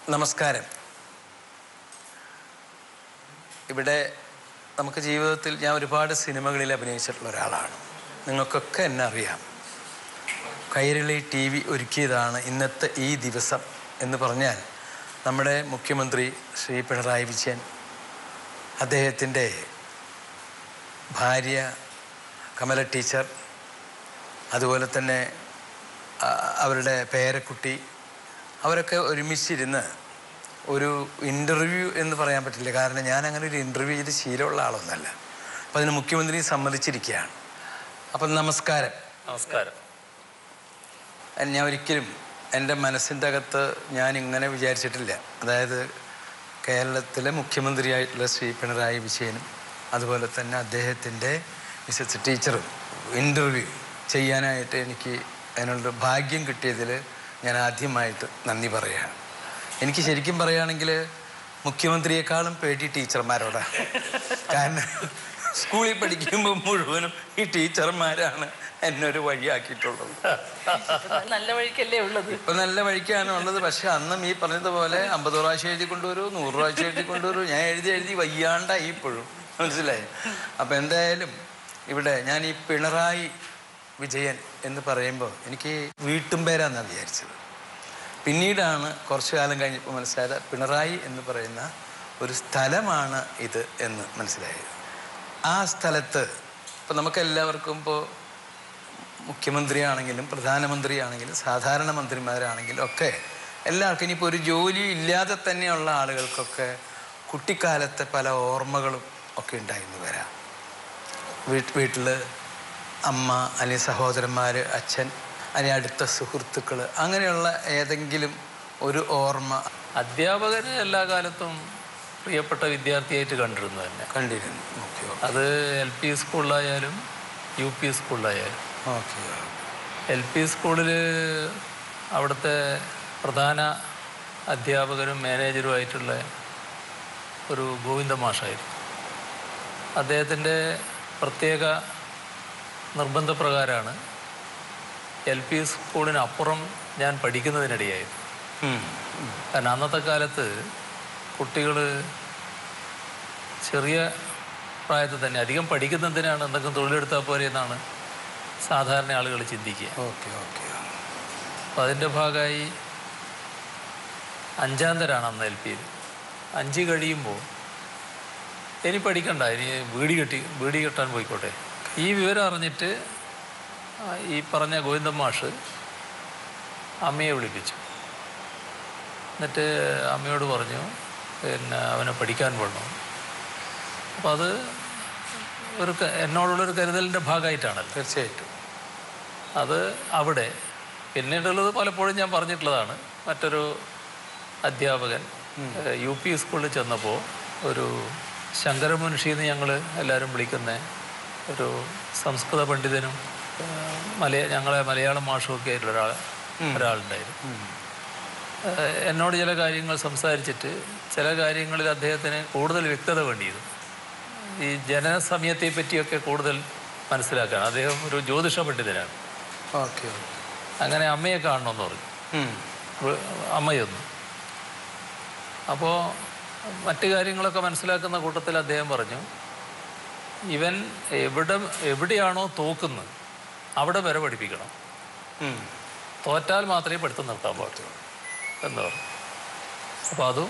നമസ്കാരം ഇവിടെ നമുക്ക് ജീവിതത്തിൽ ഞാൻ ഒരുപാട് സിനിമകളിൽ അഭിനയിച്ചിട്ടുള്ള ഒരാളാണ് നിങ്ങൾക്കൊക്കെ എന്നെ അറിയാം കൈരളി ടി വി ഒരുക്കിയതാണ് ഇന്നത്തെ ഈ ദിവസം എന്ന് പറഞ്ഞാൽ നമ്മുടെ മുഖ്യമന്ത്രി ശ്രീ പിണറായി വിജയൻ അദ്ദേഹത്തിൻ്റെ ഭാര്യ കമല ടീച്ചർ അതുപോലെ തന്നെ ആ, അവരുടെ പേരക്കുട്ടി അവരൊക്കെ ഒരുമിച്ചിരുന്ന് ഒരു ഇൻ്റർവ്യൂ എന്ന് പറയാൻ പറ്റില്ല കാരണം ഞാൻ അങ്ങനെ ഒരു ഇൻ്റർവ്യൂ ചെയ്ത് ശീലമുള്ള ആളൊന്നല്ല അപ്പം അതിന് മുഖ്യമന്ത്രി സമ്മതിച്ചിരിക്കുകയാണ് അപ്പം നമസ്കാരം നമസ്കാരം ഞാൻ ഒരിക്കലും എൻ്റെ മനസ്സിൻ്റെ അകത്ത് ഞാൻ ഇങ്ങനെ വിചാരിച്ചിട്ടില്ല അതായത് കേരളത്തിലെ മുഖ്യമന്ത്രിയായിട്ടുള്ള ശ്രീ പിണറായി വിജയനും അതുപോലെ തന്നെ അദ്ദേഹത്തിൻ്റെ മിസ്സസ് ടീച്ചറും ഇൻ്റർവ്യൂ ചെയ്യാനായിട്ട് എനിക്ക് അതിനുള്ള ഭാഗ്യം കിട്ടിയതിൽ ഞാൻ ആദ്യമായിട്ട് നന്ദി പറയുകയാണ് എനിക്ക് ശരിക്കും പറയുകയാണെങ്കിൽ മുഖ്യമന്ത്രിയെക്കാളും പേടി ടീച്ചർമാരോടാണ് കാരണം സ്കൂളിൽ പഠിക്കുമ്പോൾ മുഴുവനും ഈ ടീച്ചർമാരാണ് എന്നെ ഒരു വഴിയാക്കിയിട്ടുള്ളത് ഇത് നല്ല വഴിക്കല്ലേ ഉള്ളത് ഇപ്പൊ നല്ല വഴിക്കാണ് ഉള്ളത് പക്ഷെ അന്നും ഈ പറഞ്ഞതുപോലെ അമ്പത് പ്രാവശ്യം എഴുതി കൊണ്ടുവരൂ നൂറ് പ്രാവശ്യം എഴുതി കൊണ്ടുവരൂ ഞാൻ എഴുതി എഴുതി വയ്യാണ്ടായി ഇപ്പോഴും മനസ്സിലായി അപ്പൊ എന്തായാലും ഇവിടെ ഞാൻ ഈ പിണറായി വിജയൻ എന്ന് പറയുമ്പോൾ എനിക്ക് വീട്ടും പേരാന്നാണ് വിചാരിച്ചത് പിന്നീടാണ് കുറച്ചു കാലം കഴിഞ്ഞപ്പോൾ മനസ്സിലായത് പിണറായി എന്ന് പറയുന്ന ഒരു സ്ഥലമാണ് ഇത് എന്ന് മനസ്സിലായത് ആ സ്ഥലത്ത് ഇപ്പം നമുക്കെല്ലാവർക്കും ഇപ്പോൾ മുഖ്യമന്ത്രിയാണെങ്കിലും പ്രധാനമന്ത്രിയാണെങ്കിലും സാധാരണ മന്ത്രിമാരാണെങ്കിലും ഒക്കെ എല്ലാവർക്കും ഇനിയിപ്പോൾ ഒരു ജോലി ഇല്ലാതെ തന്നെയുള്ള ആളുകൾക്കൊക്കെ കുട്ടിക്കാലത്തെ പല ഓർമ്മകളും ഒക്കെ ഉണ്ടായിരുന്നു വരാം വീട്ട് വീട്ടിൽ അമ്മ അല്ലെങ്കിൽ സഹോദരന്മാർ അച്ഛൻ അല്ലെങ്കിൽ അടുത്ത സുഹൃത്തുക്കൾ അങ്ങനെയുള്ള ഏതെങ്കിലും ഒരു ഓർമ്മ അധ്യാപകന് എല്ലാ കാലത്തും പ്രിയപ്പെട്ട വിദ്യാർത്ഥിയായിട്ട് കണ്ടിരുന്നു തന്നെ കണ്ടിരുന്നു ഓക്കെ അത് എൽ പി സ്കൂളിലായാലും യു പി സ്കൂളിലായാലും ഓക്കെ എൽ പി സ്കൂളിൽ അവിടുത്തെ പ്രധാന അധ്യാപകരും മാനേജറുമായിട്ടുള്ള ഒരു ഗോവിന്ദ മാഷായിരുന്നു അദ്ദേഹത്തിൻ്റെ പ്രത്യേക നിർബന്ധപ്രകാരമാണ് എൽ പി സ്കൂളിനപ്പുറം ഞാൻ പഠിക്കുന്നതിനിടയായത് കാരണം അന്നത്തെ കാലത്ത് കുട്ടികൾ ചെറിയ പ്രായത്തിൽ തന്നെ അധികം പഠിക്കുന്നതിനാണ് എന്തെങ്കിലും തൊഴിലെടുത്താൽ പോരെ എന്നാണ് സാധാരണ ആളുകൾ ചിന്തിക്കുക ഓക്കെ ഓക്കെ അപ്പം അതിൻ്റെ ഭാഗമായി അഞ്ചാം തരാണ് അന്ന് എൽ പിയിൽ അഞ്ച് കഴിയുമ്പോൾ ഇനി പഠിക്കണ്ട ഇനി വീടി കെട്ടി വീടി കെട്ടാൻ പോയിക്കോട്ടെ ഈ വിവരം അറിഞ്ഞിട്ട് ആ, ഈ പറഞ്ഞ ഗോവിന്ദൻ മാഷ് അമ്മയെ വിളിപ്പിച്ചു എന്നിട്ട് അമ്മയോട് പറഞ്ഞു പിന്നെ അവനെ പഠിക്കാൻ വിടണം അപ്പോൾ അത് ഒരു ക- എന്നോടുള്ളൊരു കരുതലിൻ്റെ ഭാഗമായിട്ടാണല്ലോ തീർച്ചയായിട്ടും അത് അവിടെ പിന്നീടുള്ളത് പലപ്പോഴും ഞാൻ പറഞ്ഞിട്ടുള്ളതാണ് മറ്റൊരു അധ്യാപകൻ ഏഹ്, യു പി സ്കൂളിൽ ചെന്നപ്പോൾ ഒരു ശങ്കരമുൻഷി എന്ന് ഞങ്ങൾ എല്ലാവരും വിളിക്കുന്ന ഒരു സംസ്കൃത പണ്ഡിതനും ഏഹ്, മലയ ഞങ്ങളെ മലയാളം മാഷുമൊക്കെ ആയിട്ടുള്ള ഒരാൾ ഒരാളുണ്ടായിരുന്നു ഏഹ്, എന്നോട് ചില കാര്യങ്ങൾ സംസാരിച്ചിട്ട് ചില കാര്യങ്ങളിൽ അദ്ദേഹത്തിന് കൂടുതൽ വ്യക്തത വേണ്ടിയിരുന്നു ഈ ജനസമയത്തെ പറ്റിയൊക്കെ കൂടുതൽ മനസ്സിലാക്കാൻ അദ്ദേഹം ഒരു ജ്യോതിഷ പണ്ഡിതനാണ് ഓക്കെ അങ്ങനെ അമ്മയെ കാണണമെന്ന് പറഞ്ഞു വ- അമ്മയൊന്നു അപ്പോൾ മറ്റു കാര്യങ്ങളൊക്കെ മനസ്സിലാക്കുന്ന കൂട്ടത്തിൽ അദ്ദേഹം പറഞ്ഞു ഇവൻ എവിടെ എവിടെയാണോ തോക്കുന്നത് അവിടെ വരെ പഠിപ്പിക്കണം തോറ്റാൽ മാത്രമേ പഠിത്തം നിർത്താൻ പാടുള്ളൂ എന്ന് പറഞ്ഞു അപ്പോൾ അതും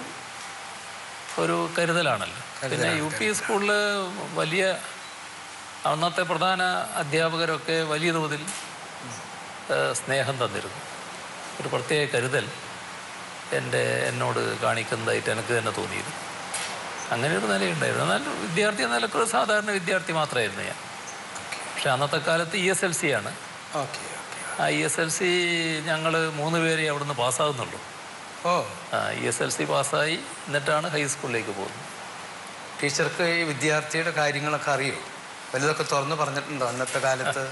ഒരു കരുതലാണല്ലോ പിന്നെ യു പി സ്കൂളിൽ വലിയ അന്നത്തെ പ്രധാന അധ്യാപകരൊക്കെ വലിയ തോതിൽ ഏഹ്, സ്നേഹം തന്നിരുന്നു ഒരു പ്രത്യേക കരുതൽ എൻ്റെ എന്നോട് കാണിക്കുന്നതായിട്ട് എനിക്ക് തന്നെ തോന്നിയിരുന്നു അങ്ങനെ ഒരു നിലയുണ്ടായിരുന്നു എന്നാൽ വിദ്യാർത്ഥി എന്ന നിലക്ക് ഒരു സാധാരണ വിദ്യാർത്ഥി മാത്രമായിരുന്നു ഞാൻ പക്ഷെ അന്നത്തെ കാലത്ത് ഇ എസ് എൽ സി ആണ് ഓക്കെ ഓക്കെ ആ ഇ എസ് എൽ സി ഞങ്ങൾ മൂന്ന് പേരെ അവിടുന്ന് പാസ്സാകുന്നുള്ളൂ ഓ ഇ എസ് എൽ സി പാസ്സായി എന്നിട്ടാണ് ഹൈസ്കൂളിലേക്ക് പോകുന്നത് ടീച്ചർക്ക് ഈ വിദ്യാർത്ഥിയുടെ കാര്യങ്ങളൊക്കെ അറിയോ വലുതൊക്കെ തുറന്നു പറഞ്ഞിട്ടുണ്ടോ അന്നത്തെ കാലത്ത്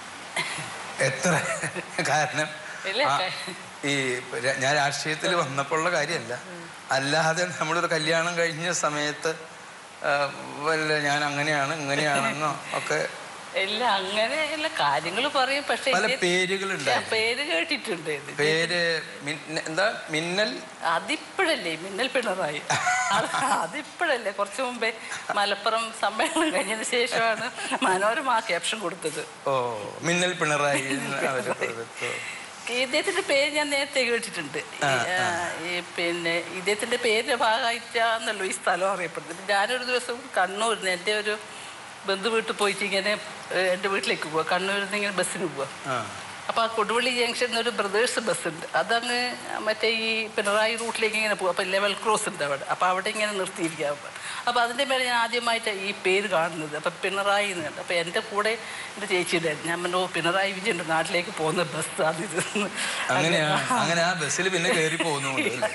എത്ര കാരണം ആ, ഈ ര- ഞാൻ രാഷ്ട്രീയത്തിൽ വന്നപ്പോഴുള്ള കാര്യമല്ല അല്ലാതെ നമ്മളൊരു കല്യാണം കഴിഞ്ഞ സമയത്ത് ആ, വല്ല ഞാൻ അങ്ങനെയാണ് ഇങ്ങനെയാണെന്നോ ഒക്കെ ഇല്ല അങ്ങനെയുള്ള കാര്യങ്ങൾ പറയും പക്ഷെ പല ഇദ്ദേഹം- പേരുകളുണ്ടായിരുന്നു പേര് കേട്ടിട്ടുണ്ട് ഇത്. പേര് മിന്ന- എന്താ മിന്നൽ അതിപ്പോഴല്ലേ മിന്നൽ പിണറായി അത് അതിപ്പോഴല്ലേ കുറച്ച് മുമ്പേ മലപ്പുറം സമ്മേളനം കഴിഞ്ഞതിന് ശേഷമാണ് മനോരമ ആ ക്യാപ്ഷൻ കൊടുത്തത് ഓ മിന്നൽ പിണറായി എന്ന് അവര് കൊടുത്തു. ഇദ്ദേഹത്തിന്റെ പേര് ഞാൻ നേരത്തെ കേട്ടിട്ടുണ്ട് ഈ, ആ, ഈ പിന്നെ ഇദ്ദേഹത്തിന്റെ പേരിന്റെ ഭാഗമായിട്ടാന്നല്ലോ ഈ സ്ഥലം അറിയപ്പെടുന്നത് ഞാനൊരു ദിവസം കണ്ണൂരിൽ നിന്ന് എൻ്റെ ഒരു ബന്ധു വീട്ടിൽ പോയിട്ട് ഇങ്ങനെ ഏഹ്, എൻ്റെ വീട്ടിലേക്ക് പോവാ കണ്ണൂരിൽ നിന്ന് ഇങ്ങനെ ബസ്സിന് പോവാ ആ അപ്പോൾ ആ കൊടുവള്ളി ജംഗ്ഷനിൽ ഒരു ബ്രദേഴ്സ് ബസ് ഉണ്ട് അതങ്ങ് മറ്റേ ഈ പിണറായി റൂട്ടിലേക്ക് ഇങ്ങനെ പോകും അപ്പോൾ ലെവൽ ക്രോസ് ഉണ്ട് അവിടെ അപ്പോൾ അവിടെ ഇങ്ങനെ നിർത്തിയിരിക്കുക അപ്പോൾ അതിൻ്റെ മേലെ ഞാൻ ആദ്യമായിട്ട് ഈ പേര് കാണുന്നത് അപ്പം പിണറായി എന്ന് കണ്ടു അപ്പോൾ എൻ്റെ കൂടെ എൻ്റെ ചേച്ചി ഉണ്ടായിരുന്നു ഞാൻ പറഞ്ഞു "ഓ, പിണറായി വിജയൻ്റെ നാട്ടിലേക്ക് പോകുന്ന ബസ്സാണിത് അങ്ങനെയാണ് അങ്ങനെ ആ ബസ്സിൽ പിന്നെ കയറി പോകുന്നുണ്ട് അല്ലേ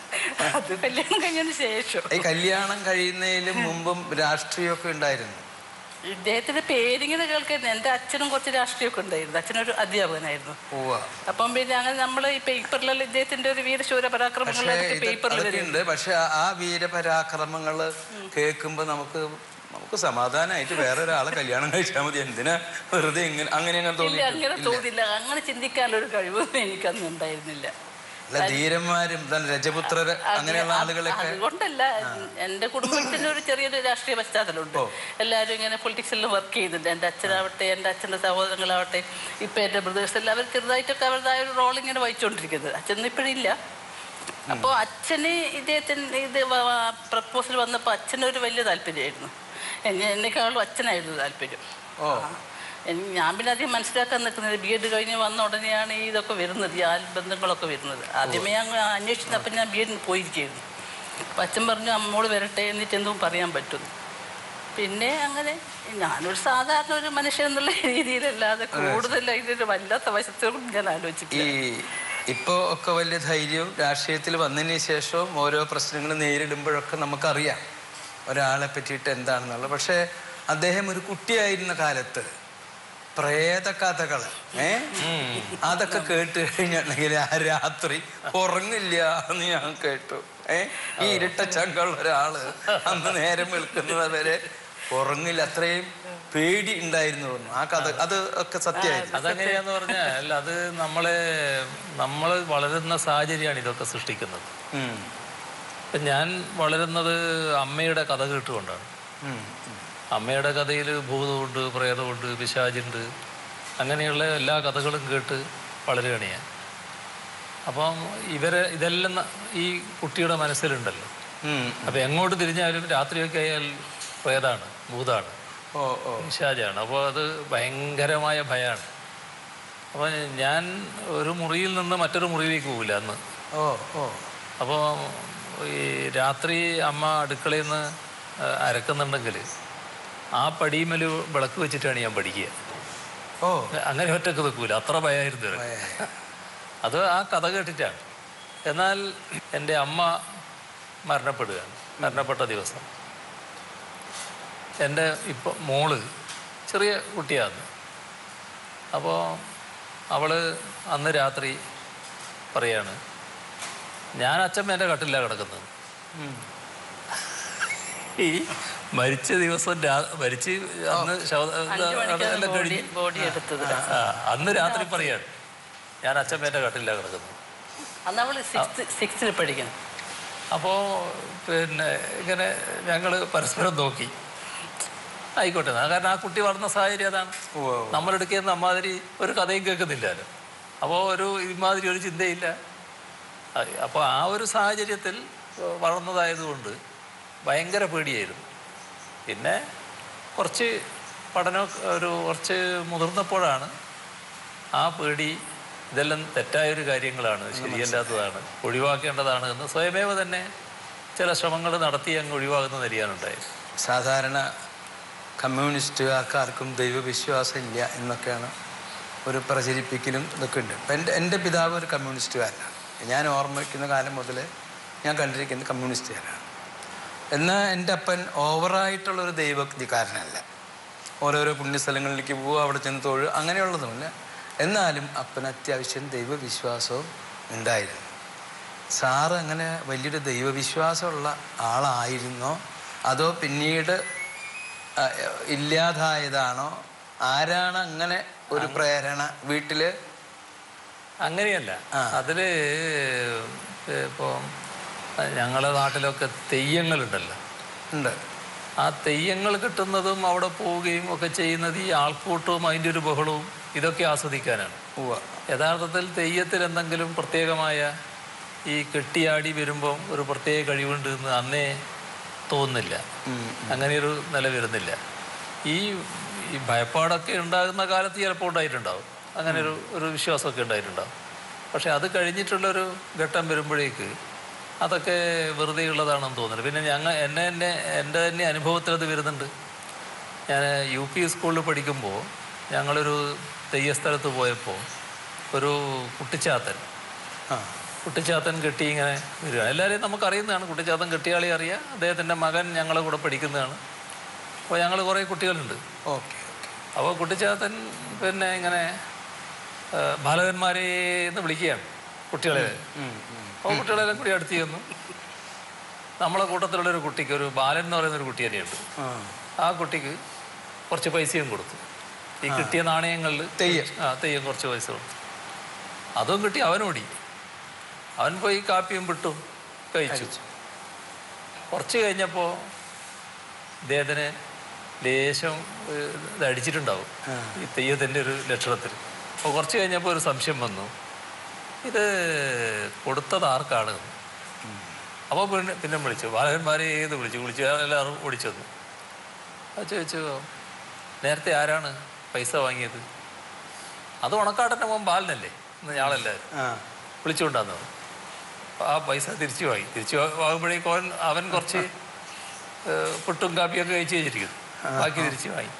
അത് കല്യാണം കഴിഞ്ഞതിന് ശേഷം ഈ കല്യാണം കഴിയുന്നതിലും മുമ്പും രാഷ്ട്രീയമൊക്കെ ഉണ്ടായിരുന്നു ഇദ്ദേഹത്തിൻ്റെ പേരിങ്ങനെ കേൾക്കുന്നത് എൻ്റെ അച്ഛനും കുറച്ച് രാഷ്ട്രീയമൊക്കെ ഉണ്ടായിരുന്നു അച്ഛനൊരു അധ്യാപകനായിരുന്നു പോവാ അപ്പം പിന്നെ അങ്ങനെ നമ്മൾ ഈ പേപ്പറിലെല്ലാം ഇദ്ദേഹത്തിൻ്റെ ഒരു വീരശൂര പക്ഷേ പരാക്രമങ്ങളൊക്കെ ഇത് പേപ്പറിൽ അതൊക്കെ വരും ഉണ്ട് പക്ഷെ ആ- ആ വീരപരാക്രമങ്ങള് കേൾക്കുമ്പോ നമുക്ക് നമുക്ക് സമാധാനമായിട്ട് വേറെ ഒരാളെ കല്യാണം കഴിച്ചാൽ മതി എന്തിനാ വെറുതെ ഇങ്ങനെ അങ്ങനെ അങ്ങനെ ഇല്ല അങ്ങനെ തോന്നി തോന്നില്ല അങ്ങനെ ചിന്തിക്കാനൊരു കഴിവൊന്നും എനിക്കന്ന് ഉണ്ടായിരുന്നില്ല അല്ല ധീരന്മാരും then രജപുത്രര് അങ്ങനെയുള്ള ആളുകളൊക്കെ അതുകൊണ്ടല്ല എൻ്റെ കുടുംബത്തിന് ഒരു ചെറിയൊരു രാഷ്ട്രീയ പശ്ചാത്തലമുണ്ട് ഓ. എല്ലാവരും ഇങ്ങനെ പൊളിറ്റിക്സിൽ വർക്ക് ചെയ്യുന്നുണ്ട് എൻ്റെ അച്ഛനാവട്ടെ എൻ്റെ അച്ഛൻ്റെ സഹോദരങ്ങളാവട്ടെ ഇപ്പം എൻ്റെ ബ്രദേഴ്സ് എല്ലാവരും ചെറുതായിട്ടൊക്കെ അവരുടേതായ ഒരു റോൾ ഇങ്ങനെ വഹിച്ചുകൊണ്ടിരിക്കുന്നത് അച്ഛൻ ഇപ്പോഴില്ല അപ്പോൾ അച്ഛന് ഇദ്ദേഹത്തിന് ഇത് പ്രപ്പോസൽ വന്നപ്പോൾ അച്ഛനൊരു വലിയ താല്പര്യമായിരുന്നു എന്നെ എന്നെക്കാളും അച്ഛനായിരുന്നു താല്പര്യം ഓ എനി- ഞാൻ പിന്നെ അധികം മനസ്സിലാക്കാൻ നിൽക്കുന്നത് ബി എഡ് കഴിഞ്ഞ് വന്ന ഉടനെയാണ് ഈ ഇതൊക്കെ വരുന്നത് ഈ ആൽബന്ധങ്ങളൊക്കെ വരുന്നത് ആദ്യമേ അങ്ങ് അന്വേഷിച്ചപ്പോൾ ഞാൻ ബി എഡിന് പോയിരിക്കുകയായിരുന്നു അപ്പം അച്ഛൻ പറഞ്ഞു അമ്മോട് വരട്ടെ എന്നിട്ട് എന്തും പറയാൻ പറ്റും പിന്നെ അങ്ങനെ ഞാനൊരു സാധാരണ ഒരു മനുഷ്യൻ എന്നുള്ള രീതിയിലല്ലാതെ കൂടുതൽ ഇതിൻ്റെ വല്ലാത്ത വശത്തോടും ഞാൻ ഈ ആലോചിക്കില്ല ഇപ്പോൾ ഒക്കെ വലിയ ധൈര്യവും രാഷ്ട്രീയത്തിൽ വന്നതിന് ശേഷവും ഓരോ പ്രശ്നങ്ങൾ നേരിടുമ്പോഴൊക്കെ നമുക്കറിയാം ഒരാളെ പറ്റിയിട്ട് എന്താണെന്നുള്ളത് പക്ഷേ അദ്ദേഹം ഒരു കുട്ടിയായിരുന്ന കാലത്ത് പ്രേത കഥകൾ ഏ അതൊക്കെ കേട്ട് കഴിഞ്ഞിട്ടുണ്ടെങ്കിൽ ആ രാത്രി ഉറങ്ങില്ല എന്ന് ഞാൻ കേട്ടു ഏ ഈ ഇരട്ടച്ചങ്കുള്ള ഒരാള് അന്ന് നേരം വെളുക്കുന്നത് വരെ ഉറങ്ങില്ല അത്രയും പേടി ഉണ്ടായിരുന്നു തോന്നുന്നു ആ കഥ അത് ഒക്കെ സത്യമായിരുന്നു അതെങ്ങനെയാന്ന് പറഞ്ഞാൽ അത് നമ്മളെ നമ്മൾ വളരുന്ന സാഹചര്യമാണ് ഇതൊക്കെ സൃഷ്ടിക്കുന്നത് ഉം. ഇപ്പം ഞാൻ വളരുന്നത് അമ്മയുടെ കഥ കേട്ടുകൊണ്ടാണ് ഉം. അമ്മയുടെ കഥയിൽ ഭൂതമുണ്ട് പ്രേതമുണ്ട് പിശാചുണ്ട് അങ്ങനെയുള്ള എല്ലാ കഥകളും കേട്ട് വളരുകയാണ് ഞാൻ അപ്പം ഇവരെ ഇതെല്ലാം ന- ഈ കുട്ടിയുടെ മനസ്സിലുണ്ടല്ലോ ഉം. അപ്പം എങ്ങോട്ട് തിരിഞ്ഞാലും രാത്രിയൊക്കെ ആയാൽ പ്രേതാണ് ഭൂതാണ് ഓ ഓ പിശാചാണ് അപ്പോൾ അത് ഭയങ്കരമായ ഭയമാണ് അപ്പോൾ ഞാൻ ഒരു മുറിയിൽ നിന്ന് മറ്റൊരു മുറിയിലേക്ക് പോകില്ല അന്ന് ഓ ഓ അപ്പോൾ ഈ രാത്രി അമ്മ അടുക്കളയിൽ നിന്ന് അരക്കുന്നുണ്ടെങ്കിൽ ആ പടിമേൽ വിളക്ക് വെച്ചിട്ടാണ് ഞാൻ പഠിക്കുക ഓ അങ്ങനെ ഒറ്റക്ക് നിൽക്കൂല അത്ര ഭയമായിരുന്നു എനിക്ക്. ഏ. അത് ആ കഥ കേട്ടിട്ടാണ് എന്നാൽ എൻ്റെ അമ്മ മരണപ്പെടുകയാണ് മരണപ്പെട്ട ദിവസം എൻ്റെ ഇപ്പോൾ മോള് ചെറിയ കുട്ടിയാണ് അപ്പോൾ അവൾ അന്ന് രാത്രി പറയാണ് ഞാൻ അച്ഛമ്മ എൻ്റെ കട്ടിലാണ് കിടക്കുന്നത് ഉം. ഈ മരിച്ച ദിവസം രാ- മരിച്ച് അന്ന് ശവ- അഞ്ചു മണിക്കാണ് എല്ലാം ബോഡി കഴിഞ്ഞ് ബോഡി എടുത്തത് ആ, അന്ന് രാത്രി പറയാണ് ഞാൻ അച്ഛമ്മേൻ്റെ കട്ടിലാണ് കിടക്കുന്നത് അന്ന് അവൾ സിക്സ് സിക്സ്ത്തിൽ പഠിക്കണം അപ്പോൾ പിന്നെ ഇങ്ങനെ ഞങ്ങൾ പരസ്പരം നോക്കി ആയിക്കോട്ടെ എന്നാ കാരണം ആ കുട്ടി വളർന്ന സാഹചര്യം അതാണ് ഉവ്വ് ഉവ്വ്. നമ്മളെടുക്കുന്ന അമ്മാതിരി ഒരു കഥയും കേൾക്കുന്നില്ലല്ലോ അപ്പോൾ ഒരു ഇമാതിരി ഒരു ചിന്തയില്ല അപ്പോൾ ആ ഒരു സാഹചര്യത്തിൽ വളർന്നതായതുകൊണ്ട് ഭയങ്കര പേടിയായിരുന്നു പിന്നെ കുറച്ച് പഠനം ഒരു കുറച്ച് മുതിർന്നപ്പോഴാണ് ആ പേടി ഇതെല്ലാം തെറ്റായൊരു കാര്യങ്ങളാണ് ശരിയല്ലാത്തതാണ് ഒഴിവാക്കേണ്ടതാണ് എന്ന് സ്വയമേവ തന്നെ ചില ശ്രമങ്ങൾ നടത്തി അങ്ങ് ഒഴിവാകുന്ന നിലയാണുണ്ടായത് സാധാരണ കമ്മ്യൂണിസ്റ്റുകാർക്കാർക്കും ദൈവവിശ്വാസം ഇല്ല എന്നൊക്കെയാണ് ഒരു പ്രചരിപ്പിക്കലും ഇതൊക്കെ ഉണ്ട് അപ്പം എൻ്റെ എൻ്റെ പിതാവ് ഒരു കമ്മ്യൂണിസ്റ്റുകാരനാണ് ഞാൻ ഓർമ്മിക്കുന്ന കാലം മുതൽ ഞാൻ കണ്ടിരിക്കുന്നത് കമ്മ്യൂണിസ്റ്റുകാരാണ് എന്നാൽ എൻ്റെ അപ്പൻ ഓവറായിട്ടുള്ള ഒരു ദൈവഭക്തിക്കാരനല്ല ഓരോരോ പുണ്യസ്ഥലങ്ങളിലേക്ക് പോവുക അവിടെ ചെന്ന് തൊഴുക അങ്ങനെയുള്ളതുമില്ല എന്നാലും അപ്പൻ അത്യാവശ്യം ദൈവവിശ്വാസവും ഉണ്ടായിരുന്നു സാറ് അങ്ങനെ വലിയൊരു ദൈവവിശ്വാസമുള്ള ആളായിരുന്നോ അതോ പിന്നീട് ആ, ഇല്ലാതായതാണോ ആരാണ് അങ്ങനെ ഒരു പ്രേരണ വീട്ടില് അങ്ങനെയല്ല ആ. അതില് ഇപ്പോൾ ഞങ്ങളുടെ നാട്ടിലൊക്കെ തെയ്യങ്ങളുണ്ടല്ലോ ഉണ്ട് ആ തെയ്യങ്ങൾ കിട്ടുന്നതും അവിടെ പോവുകയും ഒക്കെ ചെയ്യുന്നത് ഈ ആൾക്കൂട്ടവും അതിൻ്റെ ഒരു ബഹളവും ഇതൊക്കെ ആസ്വദിക്കാനാണ് ഉവ്വ യഥാർത്ഥത്തിൽ തെയ്യത്തിൽ എന്തെങ്കിലും പ്രത്യേകമായ ഈ കെട്ടിയാടി വരുമ്പം ഒരു പ്രത്യേക കഴിവുണ്ട് എന്ന് അന്നേ തോന്നുന്നില്ല ഉം. അങ്ങനെയൊരു നില വരുന്നില്ല ഈ ഈ ഭയപ്പാടൊക്കെ ഉണ്ടാകുന്ന കാലത്ത് ചിലപ്പോൾ ഉണ്ടായിട്ടുണ്ടാവും അങ്ങനെ ഒരു ഒരു വിശ്വാസമൊക്കെ ഉണ്ടായിട്ടുണ്ടാവും പക്ഷെ അത് കഴിഞ്ഞിട്ടുള്ളൊരു ഘട്ടം വരുമ്പോഴേക്ക് അതൊക്കെ വെറുതെ ഉള്ളതാണെന്ന് തോന്നുന്നത് പിന്നെ ഞങ്ങൾ എന്നെ തന്നെ എൻ്റെ തന്നെ അനുഭവത്തിൽ അത് വരുന്നുണ്ട് ഞാൻ യു പി സ്കൂളിൽ പഠിക്കുമ്പോൾ ഞങ്ങളൊരു തെയ്യസ്ഥലത്ത് പോയപ്പോൾ ഒരു കുട്ടിച്ചാത്തൻ ആ കുട്ടിച്ചാത്തൻ കെട്ടി ഇങ്ങനെ വരികയാണ് എല്ലാവരെയും നമുക്കറിയുന്നതാണ് കുട്ടിച്ചാത്തൻ കെട്ടിയാളെ അറിയാം അദ്ദേഹത്തിൻ്റെ മകൻ ഞങ്ങളെ കൂടെ പഠിക്കുന്നതാണ് അപ്പോൾ ഞങ്ങൾ കുറേ കുട്ടികളുണ്ട് ഓക്കെ ഓക്കെ അപ്പോൾ കുട്ടിച്ചാത്തൻ പിന്നെ ഇങ്ങനെ ആ, ബാലകന്മാരെ എന്ന് വിളിക്കുകയാണ് കുട്ടികളെ അപ്പോൾ കുട്ടികളെല്ലാം കൂടി അടുത്ത് ചെന്നു നമ്മളെ കൂട്ടത്തിലുള്ള ഒരു കുട്ടിക്ക് ഒരു ബാലൻ എന്ന് പറയുന്ന ഒരു കുട്ടി തന്നെയുണ്ട് ആ ആ കുട്ടിക്ക് കുറച്ച് പൈസയും കൊടുത്തു ഈ കിട്ടിയ നാണയങ്ങളിൽ തെയ്യം ആ തെയ്യം കുറച്ച് പൈസ കൊടുത്തു അതും കിട്ടി അവനോടി അവൻ പോയി കാപ്പിയും വിട്ടു കഴിച്ചു കുറച്ച് കഴിഞ്ഞപ്പോൾ ഇദ്ദേഹത്തിന് ലേശം ഏഹ്, ഇത് അടിച്ചിട്ടുണ്ടാവും ഈ തെയ്യത്തിൻ്റെ ഒരു ലക്ഷണത്തിൽ അപ്പോൾ കുറച്ച് കഴിഞ്ഞപ്പോൾ ഒരു സംശയം വന്നു ഇത് കൊടുത്തത് ആർക്കാണ് അപ്പോൾ പിന്നെ പിന്നെ വിളിച്ചു ബാലകന്മാരെ ഏത് വിളിച്ചു വിളിച്ചു എല്ലാവരും ഓടിച്ചു വന്നു അത് ചോദിച്ചു നേരത്തെ ആരാണ് പൈസ വാങ്ങിയത് അത് ഉണക്കാട്ടൻ്റെ മോൻ ബാലനല്ലേ ഇന്ന് ഞാളല്ലാരും ആ വിളിച്ചുകൊണ്ടാന്ന് ആ പൈസ തിരിച്ചു വാങ്ങി തിരിച്ചു വാ- വാങ്ങുമ്പോഴേക്കും അവൻ അവൻ കുറച്ച് ഏഹ്, പുട്ടും കാപ്പിയൊക്കെ കഴിച്ച് വെച്ചിരിക്കുന്നു ബാക്കി തിരിച്ചു വാങ്ങി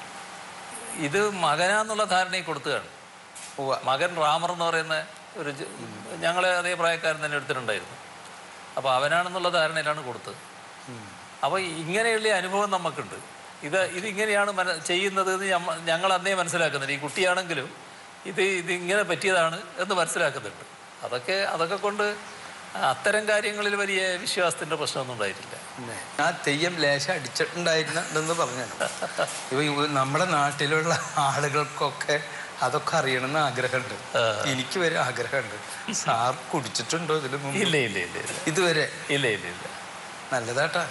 ഇത് മകനാന്നുള്ള ധാരണയിൽ കൊടുത്തതാണ് ഉവ്വ മകൻ റാമർ എന്ന് പറയുന്ന ഒരു ജ- ഞങ്ങളെ അതേ പ്രായക്കാരൻ തന്നെ എടുത്തിട്ടുണ്ടായിരുന്നു അപ്പോൾ അവനാണെന്നുള്ള ധാരണയിലാണ് കൊടുത്തത് അപ്പോൾ ഇങ്ങനെയുള്ള അനുഭവം നമുക്കുണ്ട് ഇത് ഇതിങ്ങനെയാണ് മന ചെയ്യുന്നത് എന്ന് ഞമ്മ- ഞങ്ങൾ അന്നേ മനസ്സിലാക്കുന്നുണ്ട് ഈ കുട്ടിയാണെങ്കിലും ഇത് ഇത് ഇങ്ങനെ പറ്റിയതാണ് എന്ന് മനസ്സിലാക്കുന്നുണ്ട് അതൊക്കെ അതൊക്കെ കൊണ്ട് അത്തരം കാര്യങ്ങളിൽ വലിയ വിശ്വാസത്തിൻ്റെ പ്രശ്നമൊന്നും ഉണ്ടായിട്ടില്ല ഇല്ലേ? ആ തെയ്യം ലേശം അടിച്ചിട്ടുണ്ടായിരുന്നെന്ന് പറഞ്ഞു ഇവ ഇവ നമ്മുടെ നാട്ടിലുള്ള ആളുകൾക്കൊക്കെ അതൊക്കെ അറിയണമെന്ന് ആഗ്രഹമുണ്ട് എനിക്ക് വരെ ആഗ്രഹമുണ്ട് സാർ കുടിച്ചിട്ടുണ്ടോ ഇതിന് മുമ്പ് ഇല്ല ഇല്ല ഇല്ല ഇല്ല ഇതുവരെ ഇല്ല ഇല്ല ഇല്ല നല്ലതാട്ടാ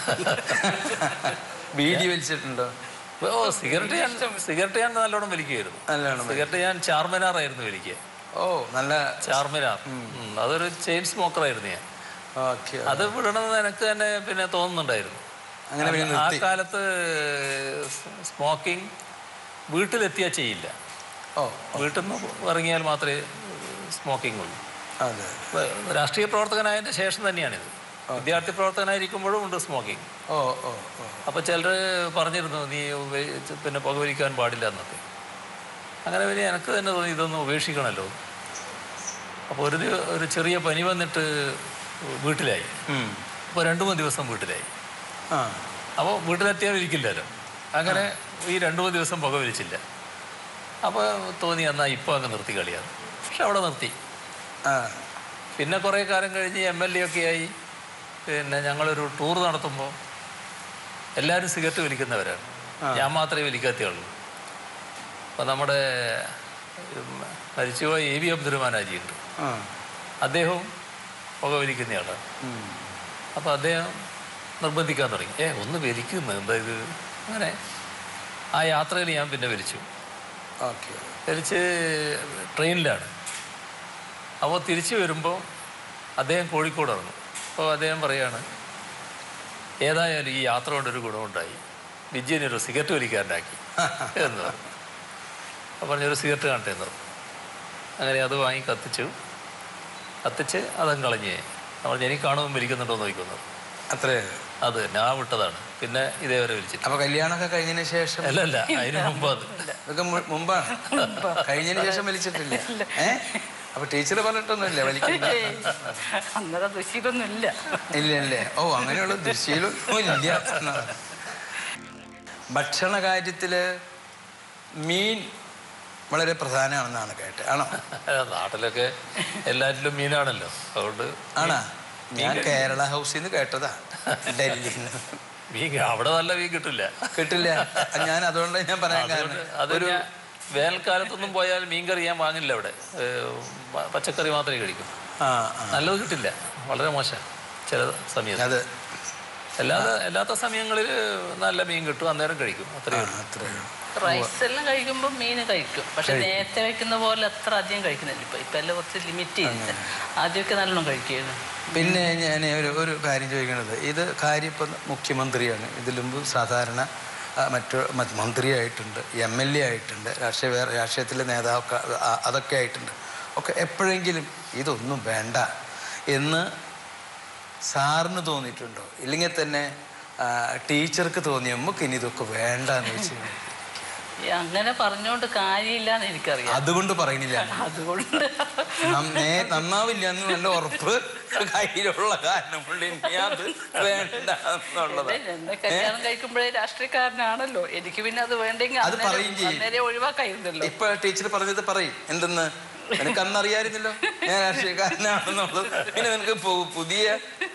ബീഡി വലിച്ചിട്ടുണ്ടോ ഓ സിഗരറ്റ് ഞാൻ സിഗരറ്റ് ഞാൻ നല്ലോണം വലിക്കുമായിരുന്നു നല്ലോണം സിഗരറ്റ് ഞാൻ ചാർമിനാറായിരുന്നു വലിക്കുക ഓ നല്ല ചാർമിനാർ ഉം, അതൊരു ചെയിൻ സ്മോക്കറായിരുന്നു ഞാൻ ഓക്കെ അത് വിടണമെന്ന് എനിക്ക് തന്നെ പിന്നെ തോന്നുന്നുണ്ടായിരുന്നു അങ്ങനെ പിന്നെ ആ നിർത്തി കാലത്ത് സ്മോക്കിംഗ് വീട്ടിലെത്തിയാൽ ചെയ്യില്ല ഓ വീട്ടിൽ നിന്ന് ഇറങ്ങിയാൽ മാത്രമേ സ്മോക്കിംഗ് ഉള്ളൂ അതെ ഇപ്പൊ രാഷ്ട്രീയ പ്രവർത്തകനായതിൻ്റെ ശേഷം തന്നെയാണിത് വിദ്യാർത്ഥി പ്രവർത്തകനായിരിക്കുമ്പോഴും ഉണ്ട് സ്മോക്കിംഗ് ഓ ഓ ഓ അപ്പോൾ ചിലർ പറഞ്ഞിരുന്നു നീ ഉപയോഗിച്ച് പിന്നെ പുകവലിക്കാൻ പാടില്ല എന്നൊക്കെ അങ്ങനെ പിന്നെ എനിക്ക് തന്നെ തോന്നി ഇതൊന്ന് ഉപേക്ഷിക്കണമല്ലോ അപ്പോൾ ഒരു ദിവ- ഒരു ചെറിയ പനി വന്നിട്ട് വീട്ടിലായി ഉം. അപ്പോൾ രണ്ട് മൂന്ന് ദിവസം വീട്ടിലായി ആ അപ്പോൾ വീട്ടിലെത്തിയാൽ ഇരിക്കില്ലല്ലോ അങ്ങനെ ഈ രണ്ട് മൂന്ന് ദിവസം പുക വലിച്ചില്ല അപ്പോൾ തോന്നി എന്നാൽ ഇപ്പോൾ അങ്ങ് നിർത്തി കളിയാണ് പക്ഷെ അവിടെ നിർത്തി ആ പിന്നെ കുറേ കാലം കഴിഞ്ഞ് എം എൽ എ ഒക്കെ ആയി പിന്നെ ഞങ്ങളൊരു ടൂർ നടത്തുമ്പോൾ എല്ലാവരും സിഗരറ്റ് വലിക്കുന്നവരാണ് ഞാൻ മാത്രമേ വലിക്കാത്തയുള്ളൂ അപ്പോൾ നമ്മുടെ ഉം, മരിച്ചുപോയ എ വി അബ്ദുറഹ്മാനാജി ഉണ്ട് ആ അദ്ദേഹവും പുക വലിക്കുന്നയാളാണ് ഉം. അപ്പോൾ അദ്ദേഹം നിർബന്ധിക്കാൻ തുടങ്ങി ഏ ഒന്ന് വലിക്കുന്നു എന്താ ഇത് അങ്ങനെ ആ യാത്രയിൽ ഞാൻ പിന്നെ വലിച്ചു ഓക്കെ വലിച്ച് ട്രെയിനിലാണ് അപ്പോൾ തിരിച്ചു വരുമ്പോൾ അദ്ദേഹം കോഴിക്കോട് ഇറങ്ങും അപ്പോൾ അദ്ദേഹം പറയാണ് ഏതായാലും ഈ യാത്ര കൊണ്ടൊരു ഗുണമുണ്ടായി വിജയനൊരു സിഗരറ്റ് വലിക്കാരനാക്കി എന്ന് പറഞ്ഞു അപ്പോൾ പറഞ്ഞൊരു സിഗരറ്റ് കാണട്ടെ എന്ന് പറഞ്ഞു അങ്ങനെ അത് വാങ്ങി കത്തിച്ചു കത്തിച്ച് അതങ്ങ് കളഞ്ഞ് നമ്മൾ എനിക്ക് കാണുമ്പോൾ വലിക്കുന്നുണ്ടോ എന്ന് നോക്കുന്നത് അത്രേ അത് തന്നെ ആ വിട്ടതാണ് പിന്നെ ഇതേവരെ വലിച്ചിട്ട് അപ്പൊ കല്യാണമൊക്കെ കഴിഞ്ഞതിന് ശേഷം അല്ല അല്ല അതിന് മുമ്പ് അത് ഇതൊക്കെ മു- മുമ്പാണ് കഴിഞ്ഞതിന് ശേഷം വലിച്ചിട്ടില്ല ഏ അപ്പൊ ടീച്ചർ പറഞ്ഞിട്ടൊന്നുമില്ല വലിക്കണ്ട അന്നേരം ദുശീലൊന്നും ഇല്ല ഇല്ല ഇല്ലേ ഓ അങ്ങനെയുള്ള ദുശീലൊന്നും ഇല്ല എന്നാണ്. ഭക്ഷണ കാര്യത്തില് മീൻ വളരെ പ്രധാനമാണെന്നാണ് കേട്ടത് ആണോ നാട്ടിലൊക്കെ എല്ലാറ്റിലും മീനാണല്ലോ അതുകൊണ്ട് ആണാ ഞാൻ കേരള ഹൗസിൽ നിന്ന് കേട്ടതാ ഡൽഹിയിൽ നിന്ന് മീൻ അവിടെ നല്ല മീൻ കിട്ടില്ല കിട്ടില്ല ഞാൻ അതുകൊണ്ട് ഞാൻ പറയാൻ കാരണം അത് ഞാൻ വേനൽക്കാലത്തൊന്നും പോയാൽ മീൻ കറി ഞാൻ വാങ്ങില്ല അവിടെ ഏഹ് പ- പച്ചക്കറി മാത്രമേ കഴിക്കൂ ആ ആ നല്ലത് കിട്ടില്ല വളരെ മോശം ചില സമയത്ത് അത് അല്ലാതെ അല്ലാത്ത സമയങ്ങളിൽ നല്ല മീൻ കിട്ടും അന്നേരം കഴിക്കും അത്രയേ ഉള്ളൂ അത്രേ ഉള്ളൂ. റൈസ് എല്ലാം കഴിക്കുമ്പോൾ മീൻ കഴിക്കും പക്ഷെ നേരത്തെ വെക്കുന്ന പോലെ അത്ര അധികം കഴിക്കുന്നില്ല ഇപ്പൊ ഇപ്പൊ എല്ലാം കുറച്ച് ലിമിറ്റ് ചെയ്തിട്ട് ആദ്യമൊക്കെ നല്ലോണം കഴിക്കുമായിരുന്നു പിന്നെ ഞാൻ ഒരു ഒരു കാര്യം ചോദിക്കുന്നത് ഇത് കാര്യം ഇപ്പം മുഖ്യമന്ത്രിയാണ് ഇതിനു മുമ്പ് സാധാരണ ആ, മറ്റു മറ്റ് മന്ത്രിയായിട്ടുണ്ട് എം എൽ എ ആയിട്ടുണ്ട് രാഷ്ട്രീയ വേറെ രാഷ്ട്രീയത്തിലെ നേതാവ് അതൊക്കെ ആയിട്ടുണ്ട് ഒക്കെ എപ്പോഴെങ്കിലും ഇതൊന്നും വേണ്ട എന്ന് സാറിന് തോന്നിയിട്ടുണ്ടോ ഇല്ലെങ്കിൽ തന്നെ ആ, ടീച്ചർക്ക് തോന്നിയ നമുക്ക് ഇനി ഇതൊക്കെ വേണ്ട എന്ന് വെച്ച് ഈ അങ്ങനെ പറഞ്ഞുകൊണ്ട് കാര്യമില്ല എന്ന് എനിക്കറിയാം അതുകൊണ്ട് പറയുന്നില്ല അതുകൊണ്ട് നം- നേ- നന്നാവില്ല എന്ന് നല്ല ഉറപ്പ് കയ്യിലുള്ള കാരണം കൊണ്ട് ഇനി അത് വേണ്ട എന്നുള്ളത് എന്നെ കല്യാണം കഴിക്കുമ്പോഴേ രാഷ്ട്രീയക്കാരനാണല്ലോ എനിക്ക് പിന്നെ അത് വേണ്ടെങ്കിൽ അത് അന്നേരം- പറയും ചെയ്യും. അന്നേരം ഒഴിവാക്കായിരുന്നല്ലോ ഇപ്പൊ ടീച്ചർ പറഞ്ഞത് പറയും എന്തെന്ന് നിനക്ക് അന്ന് അറിയാമായിരുന്നല്ലോ ഞാൻ രാഷ്ട്രീയക്കാരനാണെന്നുള്ളത് പിന്നെ നിനക്ക് പു- പുതിയ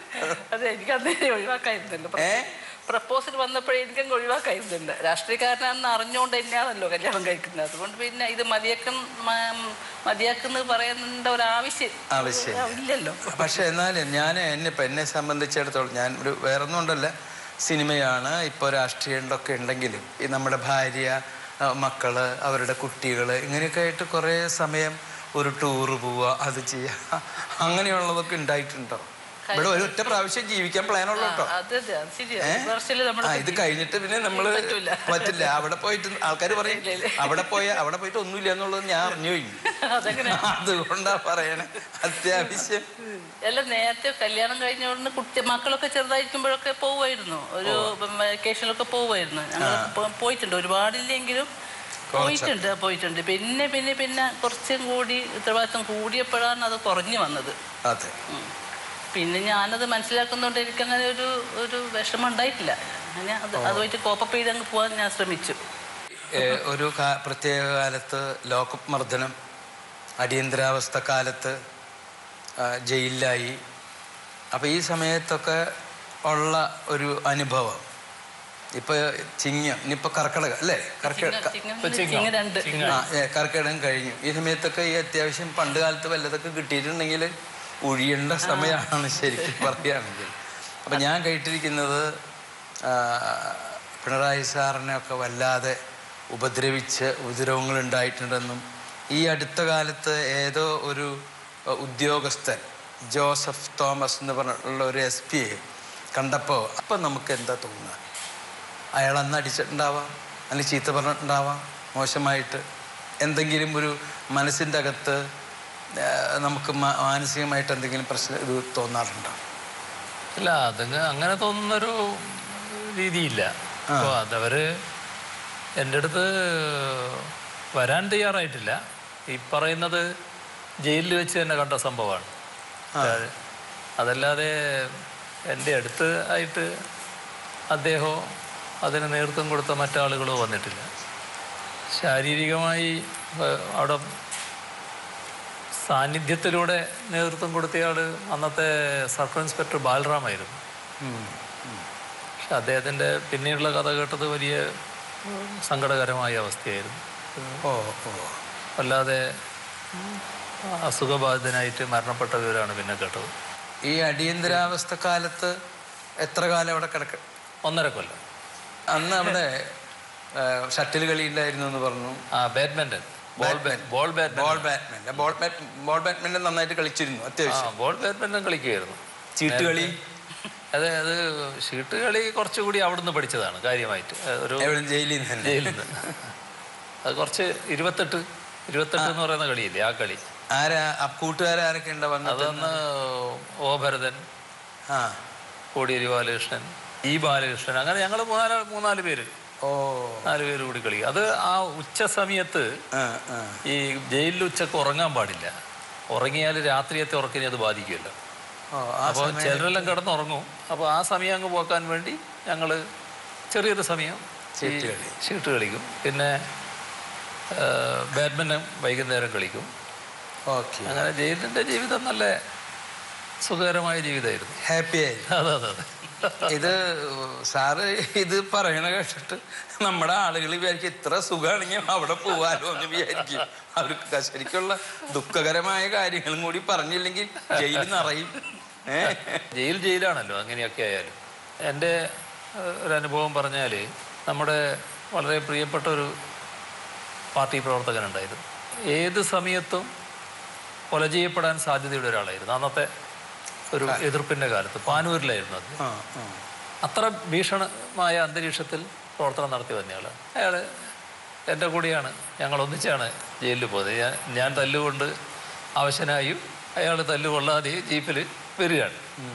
അതെ എനിക്ക് അന്നേരം ഒഴിവാക്കായിരുന്നല്ലോ ഏ? പ്രപ്പോസൽ വന്നപ്പോഴേ എനിക്കങ്ങ് ഒഴിവാക്കായിരുന്നില്ല രാഷ്ട്രീയക്കാരനാണെന്ന് അറിഞ്ഞുകൊണ്ട് തന്നെയാണല്ലോ കല്യാണം കഴിക്കുന്നത് അതുകൊണ്ട് പിന്നെ ഇത് മതിയാക്കും മതിയാക്കുന്നത് പറയേണ്ട ഒരു ആവശ്യം ആവശ്യം ഇല്ലല്ലോ പക്ഷെ എന്നാലും ഞാൻ എന്നെ ഇപ്പം എന്നെ സംബന്ധിച്ചിടത്തോളം ഞാൻ ഒരു വേറെ ഒന്നും കൊണ്ടല്ല സിനിമയാണ് ഇപ്പോൾ രാഷ്ട്രീയമൊക്കെ ഉണ്ടെങ്കിലും ഈ നമ്മുടെ ഭാര്യ ആ, മക്കള് അവരുടെ കുട്ടികൾ ഇങ്ങനെയൊക്കെ ആയിട്ട് കുറേ സമയം ഒരു ടൂറ് പോവുക അത് ചെയ്യുക അങ്ങനെയുള്ളതൊക്കെ ഉണ്ടായിട്ടുണ്ടോ ഇവിടെ ഒരു ഒറ്റ പ്രാവശ്യം ജീവിക്കാൻ പ്ലാനുള്ള കേട്ടോ അതെ അതെ അത് ശരിയാണ് ഈ വർഷത്തില് ആ നമ്മുടെ ഇത് കഴിഞ്ഞിട്ട് പിന്നെ നമ്മള് പറ്റൂല. പറ്റില്ല അവിടെ പോയിട്ട് ആൾക്കാർ പറയും ഇല്ല, ഇല്ല. അവിടെ പോയ അവിടെ പോയിട്ട് ഒന്നുമില്ല എന്നുള്ളത് ഞാൻ അറിഞ്ഞു കഴിഞ്ഞു അതെങ്ങനെ അതുകൊണ്ടാ പറയണേ അത്യാവശ്യം എല്ലാം നേരത്തെ കല്യാണം കഴിഞ്ഞ ഉടനെ കുട്ടി മക്കളൊക്കെ ചെറുതായിരിക്കുമ്പോഴൊക്കെ പോവുമായിരുന്നു ഒരു വെക്കേഷനിലൊക്കെ പോവുമായിരുന്നു ഞങ്ങൾ പോയിട്ടുണ്ട് ഒരുപാടില്ലെങ്കിലും പോയിട്ടുണ്ട് പോയിട്ടുണ്ട് പിന്നെ പിന്നെ പിന്നെ കുറച്ചും കൂടി ഉത്തരവാദിത്വം കൂടിയപ്പോഴാണ് അത് കുറഞ്ഞു വന്നത് അതെ ഉം. പിന്നെ ഞാനത് മനസ്സിലാക്കുന്നതുകൊണ്ട് എനിക്കങ്ങനെ ഒരു ഒരു വിഷമം ഉണ്ടായിട്ടില്ല അങ്ങനെ അത് അതുമായിട്ട് കോപ്പപ്പ് ചെയ്ത് അങ്ങ് പോകാൻ ഞാൻ ശ്രമിച്ചു ഏ, ഒരു കാ- പ്രത്യേക കാലത്ത് ലോക്കപ്പ് മർദ്ദനം അടിയന്തരാവസ്ഥ കാലത്ത് ആ, ജയിലിലായി അപ്പോൾ ഈ സമയത്തൊക്കെ ഉള്ള ഒരു അനുഭവം ഇപ്പൊ ചിങ്ങം ഇനിയിപ്പോൾ കർക്കിടക അല്ലേ കർക്കിടക ചിങ്ങം ഇപ്പൊ ചിങ്ങം. ചിങ്ങം രണ്ട് ചിങ്ങം. ആ ഏ, കർക്കിടകം കഴിഞ്ഞു ഈ സമയത്തൊക്കെ ഈ അത്യാവശ്യം പണ്ട് കാലത്ത് വല്ലതൊക്കെ കിട്ടിയിട്ടുണ്ടെങ്കിൽ ഒഴിയേണ്ട സമയമാണ് ശരിക്കും പറയുകയാണെങ്കിൽ അപ്പം ഞാൻ കേട്ടിരിക്കുന്നത് ആ, പിണറായി സാറിനെ ഒക്കെ വല്ലാതെ ഉപദ്രവിച്ച് ഉപദ്രവങ്ങൾ ഉണ്ടായിട്ടുണ്ടെന്നും ഈ അടുത്ത കാലത്ത് ഏതോ ഒരു അഹ്, ഉദ്യോഗസ്ഥൻ ജോസഫ് തോമസ് എന്ന് പറഞ്ഞിട്ടുള്ള ഒരു എസ് പിയെ കണ്ടപ്പോൾ അപ്പം നമുക്ക് എന്താ തോന്നുക അയാൾ അന്ന് അടിച്ചിട്ടുണ്ടാവാം അല്ലെങ്കിൽ ചീത്ത പറഞ്ഞിട്ടുണ്ടാവാം മോശമായിട്ട് എന്തെങ്കിലും ഒരു മനസ്സിൻ്റെ അകത്ത് ആ, നമുക്ക് മാ- മാനസികമായിട്ട് എന്തെങ്കിലും പ്രശ്നം ഇത് തോന്നാറുണ്ടോ അല്ല അതങ്ങ് അങ്ങനെ തോന്നുന്നൊരു രീതിയില്ല അപ്പോൾ അതവര് എൻ്റെ അടുത്ത് വരാൻ തയ്യാറായിട്ടില്ല ഈ പറയുന്നത് ജയിലിൽ വെച്ച് തന്നെ കണ്ട സംഭവമാണ് അതായത് അതല്ലാതെ എൻ്റെ അടുത്ത് ആയിട്ട് അദ്ദേഹമോ അതിന് നേതൃത്വം കൊടുത്ത മറ്റാളുകളോ വന്നിട്ടില്ല ശാരീരികമായി ഏഹ്, അവിടെ സാന്നിധ്യത്തിലൂടെ നേതൃത്വം കൊടുത്തയാൾ അന്നത്തെ സർക്കിൾ ഇൻസ്പെക്ടർ ബാലറാമായിരുന്നു പക്ഷെ അദ്ദേഹത്തിൻ്റെ പിന്നീടുള്ള കഥ കേട്ടത് വലിയ ഉം, സങ്കടകരമായ അവസ്ഥയായിരുന്നു ഓ ഓ വല്ലാതെ ഉം, അസുഖബാധിതനായിട്ട് മരണപ്പെട്ട വിവരമാണ് പിന്നെ കേട്ടത് ഈ അടിയന്തരാവസ്ഥ കാലത്ത് എത്ര കാലം അവിടെ കിടക്ക ഒന്നര കൊല്ലം അന്ന് അവിടെ ഷട്ടിൽ കളി ഉണ്ടായിരുന്നു എന്ന് പറഞ്ഞു ആ badminton ball bat ball bat ball badminton ball bat ball badminton നന്നായിട്ട് കളിച്ചിരുന്നു ആ അത്യാവശ്യം ബോൾ ബാഡ്മിൻ്റൺ കളിക്കുമായിരുന്നു ചീട്ട് കളി അതെ അത് ഷീട്ട് കളി കുറച്ചുകൂടി അവിടുന്ന് പഠിച്ചതാണ് കാര്യമായിട്ട് ഏഹ്, ഒരു എവിടെ ജയിലിൽ നിന്ന് തന്നെ ജയിലിൽ നിന്ന് അത് കുറച്ച് ഇരുപത്തെട്ട് ഇരുപത്തെട്ട് എന്ന് പറയുന്ന കളിയില്ലേ ആ കളി ആരാ ആ കൂട്ടുകാരൊക്കെ ഉണ്ടാ വന്നത് അതൊന്ന് ഓ ഭരതൻ ആ കോടിയേരി ബാലകൃഷ്ണൻ ഇ ബാലകൃഷ്ണൻ അങ്ങനെ ഞങ്ങൾ മൂന്നാല് മൂന്നാല് പേര് ഓ നാല് പേര് കൂടി കളി അത് ആ ഉച്ച സമയത്ത് ആ ആ ഈ ജയിലിൽ ഉച്ചക്ക് ഉറങ്ങാൻ പാടില്ല ഉറങ്ങിയാൽ രാത്രിയത്തെ ഉറക്കിനെ അത് ബാധിക്കുമല്ലോ ഓ ആ അപ്പോൾ ചിലരെല്ലാം കിടന്നുറങ്ങും അപ്പോൾ ആ സമയം അങ്ങ് പോക്കാൻ വേണ്ടി ഞങ്ങൾ ചെറിയൊരു സമയം ഈ ചീട്ട് കളി. ചീട്ട് കളിക്കും പിന്നെ ബാഡ്മിൻ്റൺ വൈകുന്നേരം കളിക്കും ഓക്കെ അങ്ങനെ ജയിലിൻ്റെ ജീവിതം നല്ല സുഖകരമായ ജീവിതമായിരുന്നു ഹാപ്പി ആയി അതെ അതെ അതെ ഇത് സാറ് ഇത് പറയണ കേട്ടിട്ട് നമ്മുടെ ആളുകൾ വിചാരിക്കും ഇത്ര സുഖമാണെങ്കിൽ അവിടെ പോവാലോ എന്ന് വിചാരിക്കും അവർക്ക് ശരിക്കുള്ള ദുഃഖകരമായ കാര്യങ്ങളും കൂടി പറഞ്ഞില്ലെങ്കിൽ ജയിൽ നിറയും ഏ ജയിൽ ജയിലാണല്ലോ അങ്ങനെയൊക്കെ ആയാലും എൻ്റെ ഏഹ്, ഒരു അനുഭവം പറഞ്ഞാൽ നമ്മുടെ വളരെ പ്രിയപ്പെട്ട ഒരു പാർട്ടി പ്രവർത്തകനുണ്ടായിരുന്നു ഏത് സമയത്തും കൊല ചെയ്യപ്പെടാൻ സാധ്യതയുള്ള ഒരാളായിരുന്നു അന്നത്തെ ഒരു എതിർപ്പിൻ്റെ കാലത്ത് പാനൂരിലായിരുന്നു അത് ആ, ആ. അത്ര ഭീഷണമായ അന്തരീക്ഷത്തിൽ പ്രവർത്തനം നടത്തി വന്നയാൾ അയാൾ എൻ്റെ കൂടെയാണ് ഞങ്ങൾ ഒന്നിച്ചാണ് ജയിലിൽ പോയത് ഞാൻ ഞാൻ തല്ലുകൊണ്ട് അവശനായും അയാൾ തല്ലുകൊള്ളാതെ ജീപ്പിൽ വരികയാണ്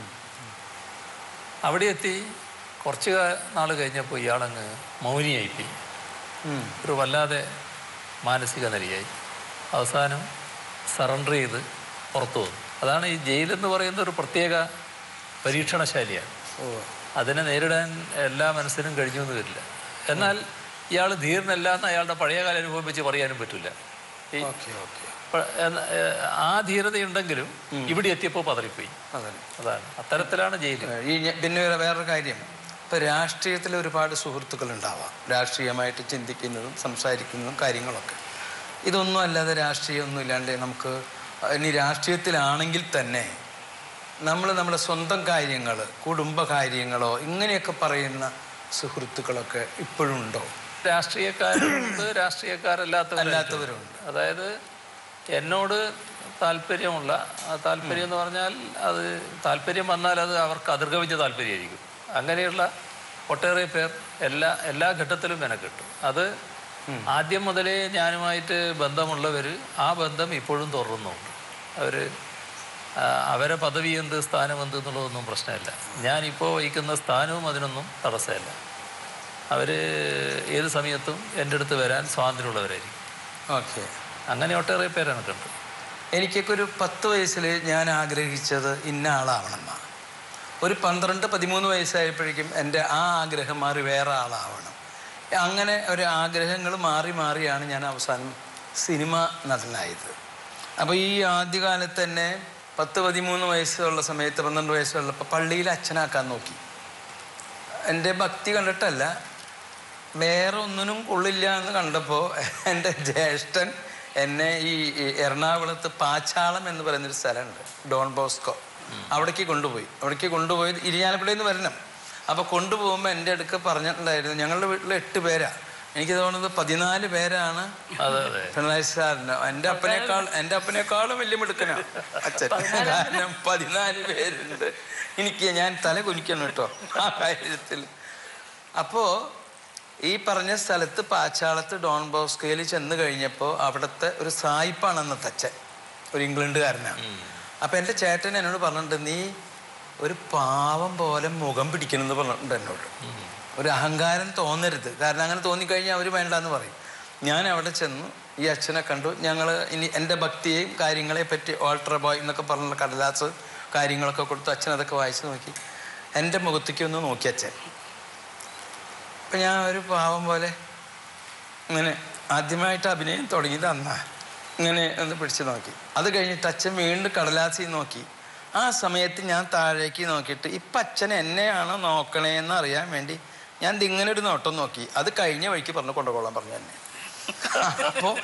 അവിടെ എത്തി കുറച്ച് നാൾ കഴിഞ്ഞപ്പോൾ ഇയാളങ്ങ് മൗനിയായിപ്പോയി ഉം. ഒരു വല്ലാതെ മാനസിക നിലയായി അവസാനം സറണ്ടർ ചെയ്ത് പുറത്തു വന്നു അതാണ് ഈ ജയിലെന്ന് പറയുന്ന ഒരു പ്രത്യേക പരീക്ഷണശാലിയാണ് ഓ അതിനെ നേരിടാൻ എല്ലാ മനസ്സിനും കഴിഞ്ഞു എന്ന് വരില്ല എന്നാൽ ഇയാൾ ധീരനല്ല എന്ന് അയാളുടെ പഴയകാല അനുഭവം വെച്ച് പറയാനും പറ്റില്ല ഈ ഓക്കെ ഓക്കെ പ- എന്ന- ഏ, ആ ധീരതയുണ്ടെങ്കിലും ഇവിടെ എത്തിയപ്പോൾ പതറിപ്പോയി അതെ അതാണ് അത്തരത്തിലാണ് ജയിൽ ഈ ഞ- പിന്നെ വേറെ- വേറൊരു കാര്യം ഇപ്പം രാഷ്ട്രീയത്തിൽ ഒരുപാട് സുഹൃത്തുക്കൾ ഉണ്ടാവാം രാഷ്ട്രീയമായിട്ട് ചിന്തിക്കുന്നതും സംസാരിക്കുന്നതും കാര്യങ്ങളൊക്കെ ഇതൊന്നും അല്ലാതെ രാഷ്ട്രീയമൊന്നും ഇല്ലാണ്ട് നമുക്ക് ഇനി രാഷ്ട്രീയത്തിലാണെങ്കിൽ തന്നെ നമ്മൾ നമ്മുടെ സ്വന്തം കാര്യങ്ങൾ കുടുംബ കാര്യങ്ങളോ ഇങ്ങനെയൊക്കെ പറയുന്ന സുഹൃത്തുക്കളൊക്കെ ഇപ്പോഴും ഉണ്ടോ രാഷ്ട്രീയക്കാരുണ്ട് രാഷ്ട്രീയക്കാരല്ലാത്തവരുണ്ട് അല്ലാത്തവരുണ്ട് അതായത് എന്നോട് താല്പര്യമുള്ള ആ താല്പര്യം എന്ന് പറഞ്ഞാൽ അത് താല്പര്യം വന്നാൽ അത് അവർക്ക് അതിർഗവിച്ച താല്പര്യമായിരിക്കും അങ്ങനെയുള്ള ഒട്ടേറെ പേർ എല്ലാ എല്ലാ ഘട്ടത്തിലും മെനക്കെട്ടു അത് ആദ്യം മുതലേ ഞാനുമായിട്ട് ബന്ധമുള്ളവർ ആ ബന്ധം ഇപ്പോഴും തുടർന്നുണ്ട് അവർ അവരെ പദവി എന്ത് സ്ഥാനം എന്ത് എന്നുള്ളതൊന്നും പ്രശ്നമില്ല ഞാനിപ്പോൾ വഹിക്കുന്ന സ്ഥാനവും അതിനൊന്നും തടസ്സമില്ല അവർ ഏത് സമയത്തും എൻ്റെ അടുത്ത് വരാൻ സ്വാതന്ത്ര്യമുള്ളവരായിരിക്കും ഓക്കെ അങ്ങനെ ഒട്ടേറെ പേര് എനിക്കുണ്ട് എനിക്കൊക്കെ ഒരു പത്ത് വയസ്സിൽ ഞാൻ ആഗ്രഹിച്ചത് ഇന്ന ആളാവണം എന്നാണ് ഒരു പന്ത്രണ്ട് പതിമൂന്ന് വയസ്സായപ്പോഴേക്കും എൻ്റെ ആ ആഗ്രഹം മാറി വേറെ ആളാവണം അങ്ങനെ ഒരു ആഗ്രഹങ്ങൾ മാറി മാറിയാണ് ഞാൻ അവസാനം സിനിമ നടനായത് അപ്പോൾ ഈ ആദ്യകാലത്ത് തന്നെ പത്ത് പതിമൂന്ന് വയസ്സുള്ള സമയത്ത് പന്ത്രണ്ട് വയസ്സുള്ളപ്പോൾ പള്ളിയിൽ അച്ഛനാക്കാൻ നോക്കി എൻ്റെ ഭക്തി കണ്ടിട്ടല്ല വേറെ ഒന്നിനും കൊള്ളില്ല എന്ന് കണ്ടപ്പോൾ എൻ്റെ ജ്യേഷ്ഠൻ എന്നെ ഈ ഈ എറണാകുളത്ത് പാച്ചാളം എന്ന് പറയുന്നൊരു സ്ഥലമുണ്ട് ഡോൺ ബോസ്കോ അവിടേക്ക് കൊണ്ടുപോയി അവിടേക്ക് കൊണ്ടുപോയി ഇരിഞ്ഞാലക്കുടയിൽ നിന്ന് വരണം അപ്പോൾ കൊണ്ടുപോകുമ്പോൾ എൻ്റെ അടുക്ക് പറഞ്ഞിട്ടുണ്ടായിരുന്നു ഞങ്ങളുടെ വീട്ടിൽ എട്ട് പേരാ എനിക്ക് തോന്നുന്നത് പതിനാല് പേരാണ് അതെ അതെ പിണറായി സാറിന് എൻ്റെ അപ്പനേക്കാൾ എൻ്റെ അപ്പനേക്കാളും വലിയ മിടുക്കനാ അച്ഛൻ കാരണം പതിനാല് പേരുണ്ട് എനിക്ക് ഞാൻ തല കുനിക്കണം കേട്ടോ ആ കാര്യത്തിൽ അപ്പോൾ ഈ പറഞ്ഞ സ്ഥലത്ത് പാച്ചാളത്ത് ഡോൺ ബോസ്കോയിൽ ചെന്ന് കഴിഞ്ഞപ്പോൾ അവിടുത്തെ ഒരു സായിപ്പാണ് അന്നത്തെ അച്ഛൻ ഒരു ഇംഗ്ലണ്ടുകാരനാണ് അപ്പം എൻ്റെ ചേട്ടൻ എന്നോട് പറഞ്ഞിട്ടുണ്ട് നീ ഒരു പാവം പോലെ മുഖം പിടിക്കണമെന്ന് പറഞ്ഞിട്ടുണ്ട് എന്നോട് ഒരു അഹങ്കാരം തോന്നരുത് കാരണം അങ്ങനെ തോന്നിക്കഴിഞ്ഞാൽ അവർ വേണ്ടെന്ന് പറയും ഞാൻ അവിടെ ചെന്നു ഈ അച്ഛനെ കണ്ടു ഞങ്ങൾ ഇനി എൻ്റെ ഭക്തിയെയും കാര്യങ്ങളെ പറ്റി ഓൾട്ടർ ബോയ് എന്നൊക്കെ പറഞ്ഞുള്ള കടലാസ് കാര്യങ്ങളൊക്കെ കൊടുത്തു അച്ഛൻ അതൊക്കെ വായിച്ചു നോക്കി എൻ്റെ മുഖത്തേക്ക് ഒന്ന് നോക്കി അച്ഛൻ അപ്പം ഞാൻ ഒരു പാവം പോലെ ഇങ്ങനെ ആദ്യമായിട്ട് അഭിനയം തുടങ്ങിയത് അന്നാ ഇങ്ങനെ ഒന്ന് പിടിച്ചു നോക്കി അത് കഴിഞ്ഞിട്ട് അച്ഛൻ വീണ്ടും കടലാസിൽ നോക്കി ആ സമയത്ത് ഞാൻ താഴേക്ക് നോക്കിയിട്ട് ഇപ്പം അച്ഛൻ എന്നെയാണോ നോക്കണേന്ന് അറിയാൻ വേണ്ടി ഞാൻ ദേ ഇങ്ങനെ ഒരു നോട്ടം നോക്കി അത് കഴിഞ്ഞ വഴിക്ക് പറഞ്ഞു കൊണ്ടുപോകാൻ പറഞ്ഞു എന്നെ അപ്പോൾ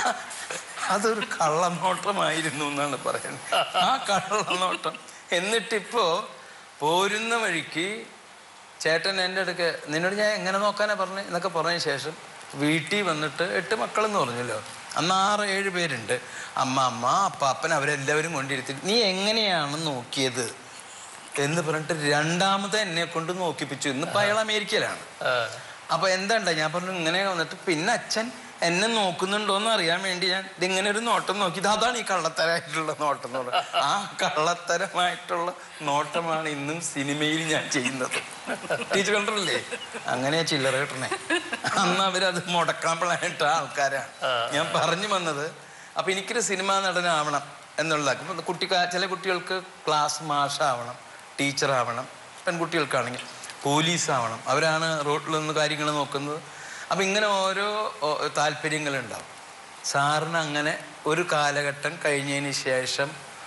അതൊരു കള്ളനോട്ടമായിരുന്നു എന്നാണ് പറയുന്നത് ആ കള്ളനോട്ടം എന്നിട്ടിപ്പോ പോരുന്ന വഴിക്ക് ചേട്ടൻ എൻ്റെ അടുക്ക് നിന്നോട് ഞാൻ എങ്ങനെ നോക്കാനാ പറഞ്ഞു എന്നൊക്കെ പറഞ്ഞ ശേഷം വീട്ടിൽ വന്നിട്ട് എട്ട് മക്കളെന്ന് പറഞ്ഞല്ലോ അന്ന് ആറ് ഏഴ് പേരുണ്ട് അമ്മ അമ്മ അപ്പാപ്പൻ അവരെല്ലാവരും കൊണ്ടിരുത്തി നീ എങ്ങനെയാണ് നോക്കിയത് എന്ന് പറഞ്ഞിട്ട് രണ്ടാമത് എന്നെ കൊണ്ട് നോക്കിപ്പിച്ചു ഇന്നിപ്പോൾ അയാൾ അമേരിക്കയിലാണ് ആ, അപ്പൊ എന്താണ്ട ഞാൻ പറഞ്ഞു ഇങ്ങനെ വന്നിട്ട് പിന്നെ അച്ഛൻ എന്നെ നോക്കുന്നുണ്ടോ എന്ന് അറിയാൻ വേണ്ടി ഞാൻ ഇതിങ്ങനെ ഒരു നോട്ടം നോക്കി ഇത് അതാണ് ഈ കള്ളത്തരമായിട്ടുള്ള നോട്ടം എന്ന് പറയുന്നത് ആ കള്ളത്തരമായിട്ടുള്ള നോട്ടമാണ് ഇന്നും സിനിമയിൽ ഞാൻ ചെയ്യുന്നത് ടീച്ചർ കണ്ടല്ലേ അങ്ങനെ ചില്ലറ കിട്ടണേ അന്ന് അവരത് മുടക്കാൻ പ്ലാനിട്ട ആൾക്കാരാണ് ഞാൻ പറഞ്ഞു വന്നത് അപ്പൊ എനിക്കൊരു സിനിമാ നടനാവണം എന്നുള്ള അപ്പൊ കുട്ടിക്കാ ചില കുട്ടികൾക്ക് ക്ലാസ് മാഷാവണം ടീച്ചറാവണം പെൺകുട്ടികൾക്കാണെങ്കിൽ പോലീസ് ആവണം അവരാണ് റോഡിൽ നിന്ന് കാര്യങ്ങൾ നോക്കുന്നത് അപ്പം ഇങ്ങനെ ഓരോ ഓ- താല്പര്യങ്ങളുണ്ടാവും സാറിന് അങ്ങനെ ഒരു കാലഘട്ടം കഴിഞ്ഞതിന് ശേഷം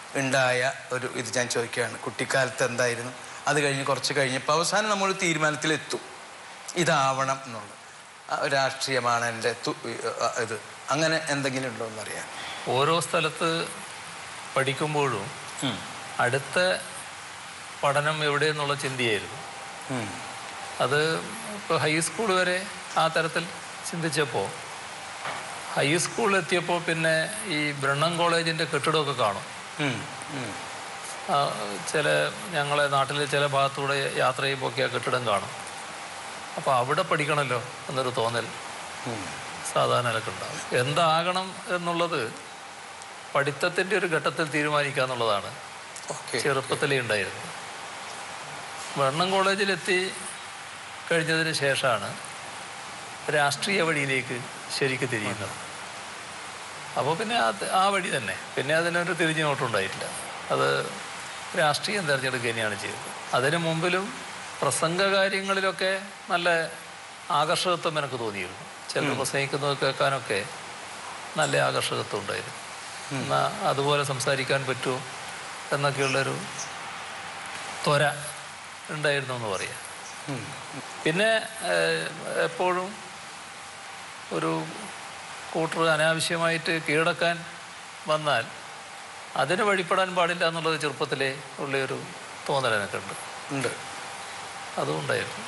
ഉണ്ടായ ഒരു ഇത് ഞാൻ ചോദിക്കുകയാണ് കുട്ടിക്കാലത്ത് എന്തായിരുന്നു അത് കഴിഞ്ഞ് കുറച്ച് കഴിഞ്ഞപ്പോൾ അവസാനം നമ്മൾ തീരുമാനത്തിലെത്തും ഇതാവണം എന്നുള്ളത് ആ, രാഷ്ട്രീയമാണ് എൻ്റെ തു- ആ, ഇത് അങ്ങനെ എന്തെങ്കിലും ഉണ്ടോ എന്നറിയാം ഓരോ സ്ഥലത്ത് പഠിക്കുമ്പോഴും അടുത്ത പഠനം എവിടെയെന്നുള്ള ചിന്തയായിരുന്നു ഉം. അത് ഇപ്പോൾ ഹൈസ്കൂൾ വരെ ആ തരത്തിൽ ചിന്തിച്ചപ്പോൾ ഹൈസ്കൂളിൽ എത്തിയപ്പോൾ പിന്നെ ഈ ബ്രണ്ണൻ കോളേജിൻ്റെ കെട്ടിടമൊക്കെ കാണും ഉം. ഉം. ആ, ചില ഞങ്ങളെ നാട്ടിലെ ചില ഭാഗത്തൂടെ യാത്ര ചെയ്യുമ്പോൾ ഒക്കെ ആ കെട്ടിടം കാണും അപ്പോൾ അവിടെ പഠിക്കണമല്ലോ എന്നൊരു തോന്നൽ ഉം. സാധാരണയൊക്കെ ഉണ്ടാകും എന്താകണം എന്നുള്ളത് പഠിത്തത്തിൻ്റെ ഒരു ഘട്ടത്തിൽ തീരുമാനിക്കുക എന്നുള്ളതാണ് ഓക്കെ ചെറുപ്പത്തിലേ ഉണ്ടായിരുന്നു ബ്രണ്ണൻ കോളേജിലെത്തി കഴിഞ്ഞതിന് ശേഷമാണ് രാഷ്ട്രീയ വഴിയിലേക്ക് ശരിക്ക് തിരിയുന്നത് അപ്പോൾ പിന്നെ അത് ആ വഴി തന്നെ പിന്നെ അതിനൊരു തിരിഞ്ഞു നോട്ടുണ്ടായിട്ടില്ല അത് രാഷ്ട്രീയം തിരഞ്ഞെടുക്കുക തന്നെയാണ് ചെയ്തത് അതിനു മുമ്പിലും പ്രസംഗ കാര്യങ്ങളിലൊക്കെ നല്ല ആകർഷകത്വം എനിക്ക് തോന്നിയിരുന്നു ചിലർ പ്രസംഗിക്കുന്നത് കേൾക്കാനൊക്കെ നല്ല ആകർഷകത്വം ഉണ്ടായിരുന്നു എന്നാൽ അതുപോലെ സംസാരിക്കാൻ പറ്റുമോ എന്നൊക്കെയുള്ളൊരു ത്വര ഉണ്ടായിരുന്നു എന്ന് പറയാം ഉം. പിന്നെ ഏഹ്, എപ്പോഴും ഒരു കൂട്ടർ അനാവശ്യമായിട്ട് കീഴടക്കാൻ വന്നാൽ അതിന് വഴിപ്പെടാൻ പാടില്ല എന്നുള്ളത് ചെറുപ്പത്തിലേ ഉള്ളൊരു തോന്നൽ എനിക്കുണ്ട് ഉണ്ട് അതും ഉണ്ടായിരുന്നു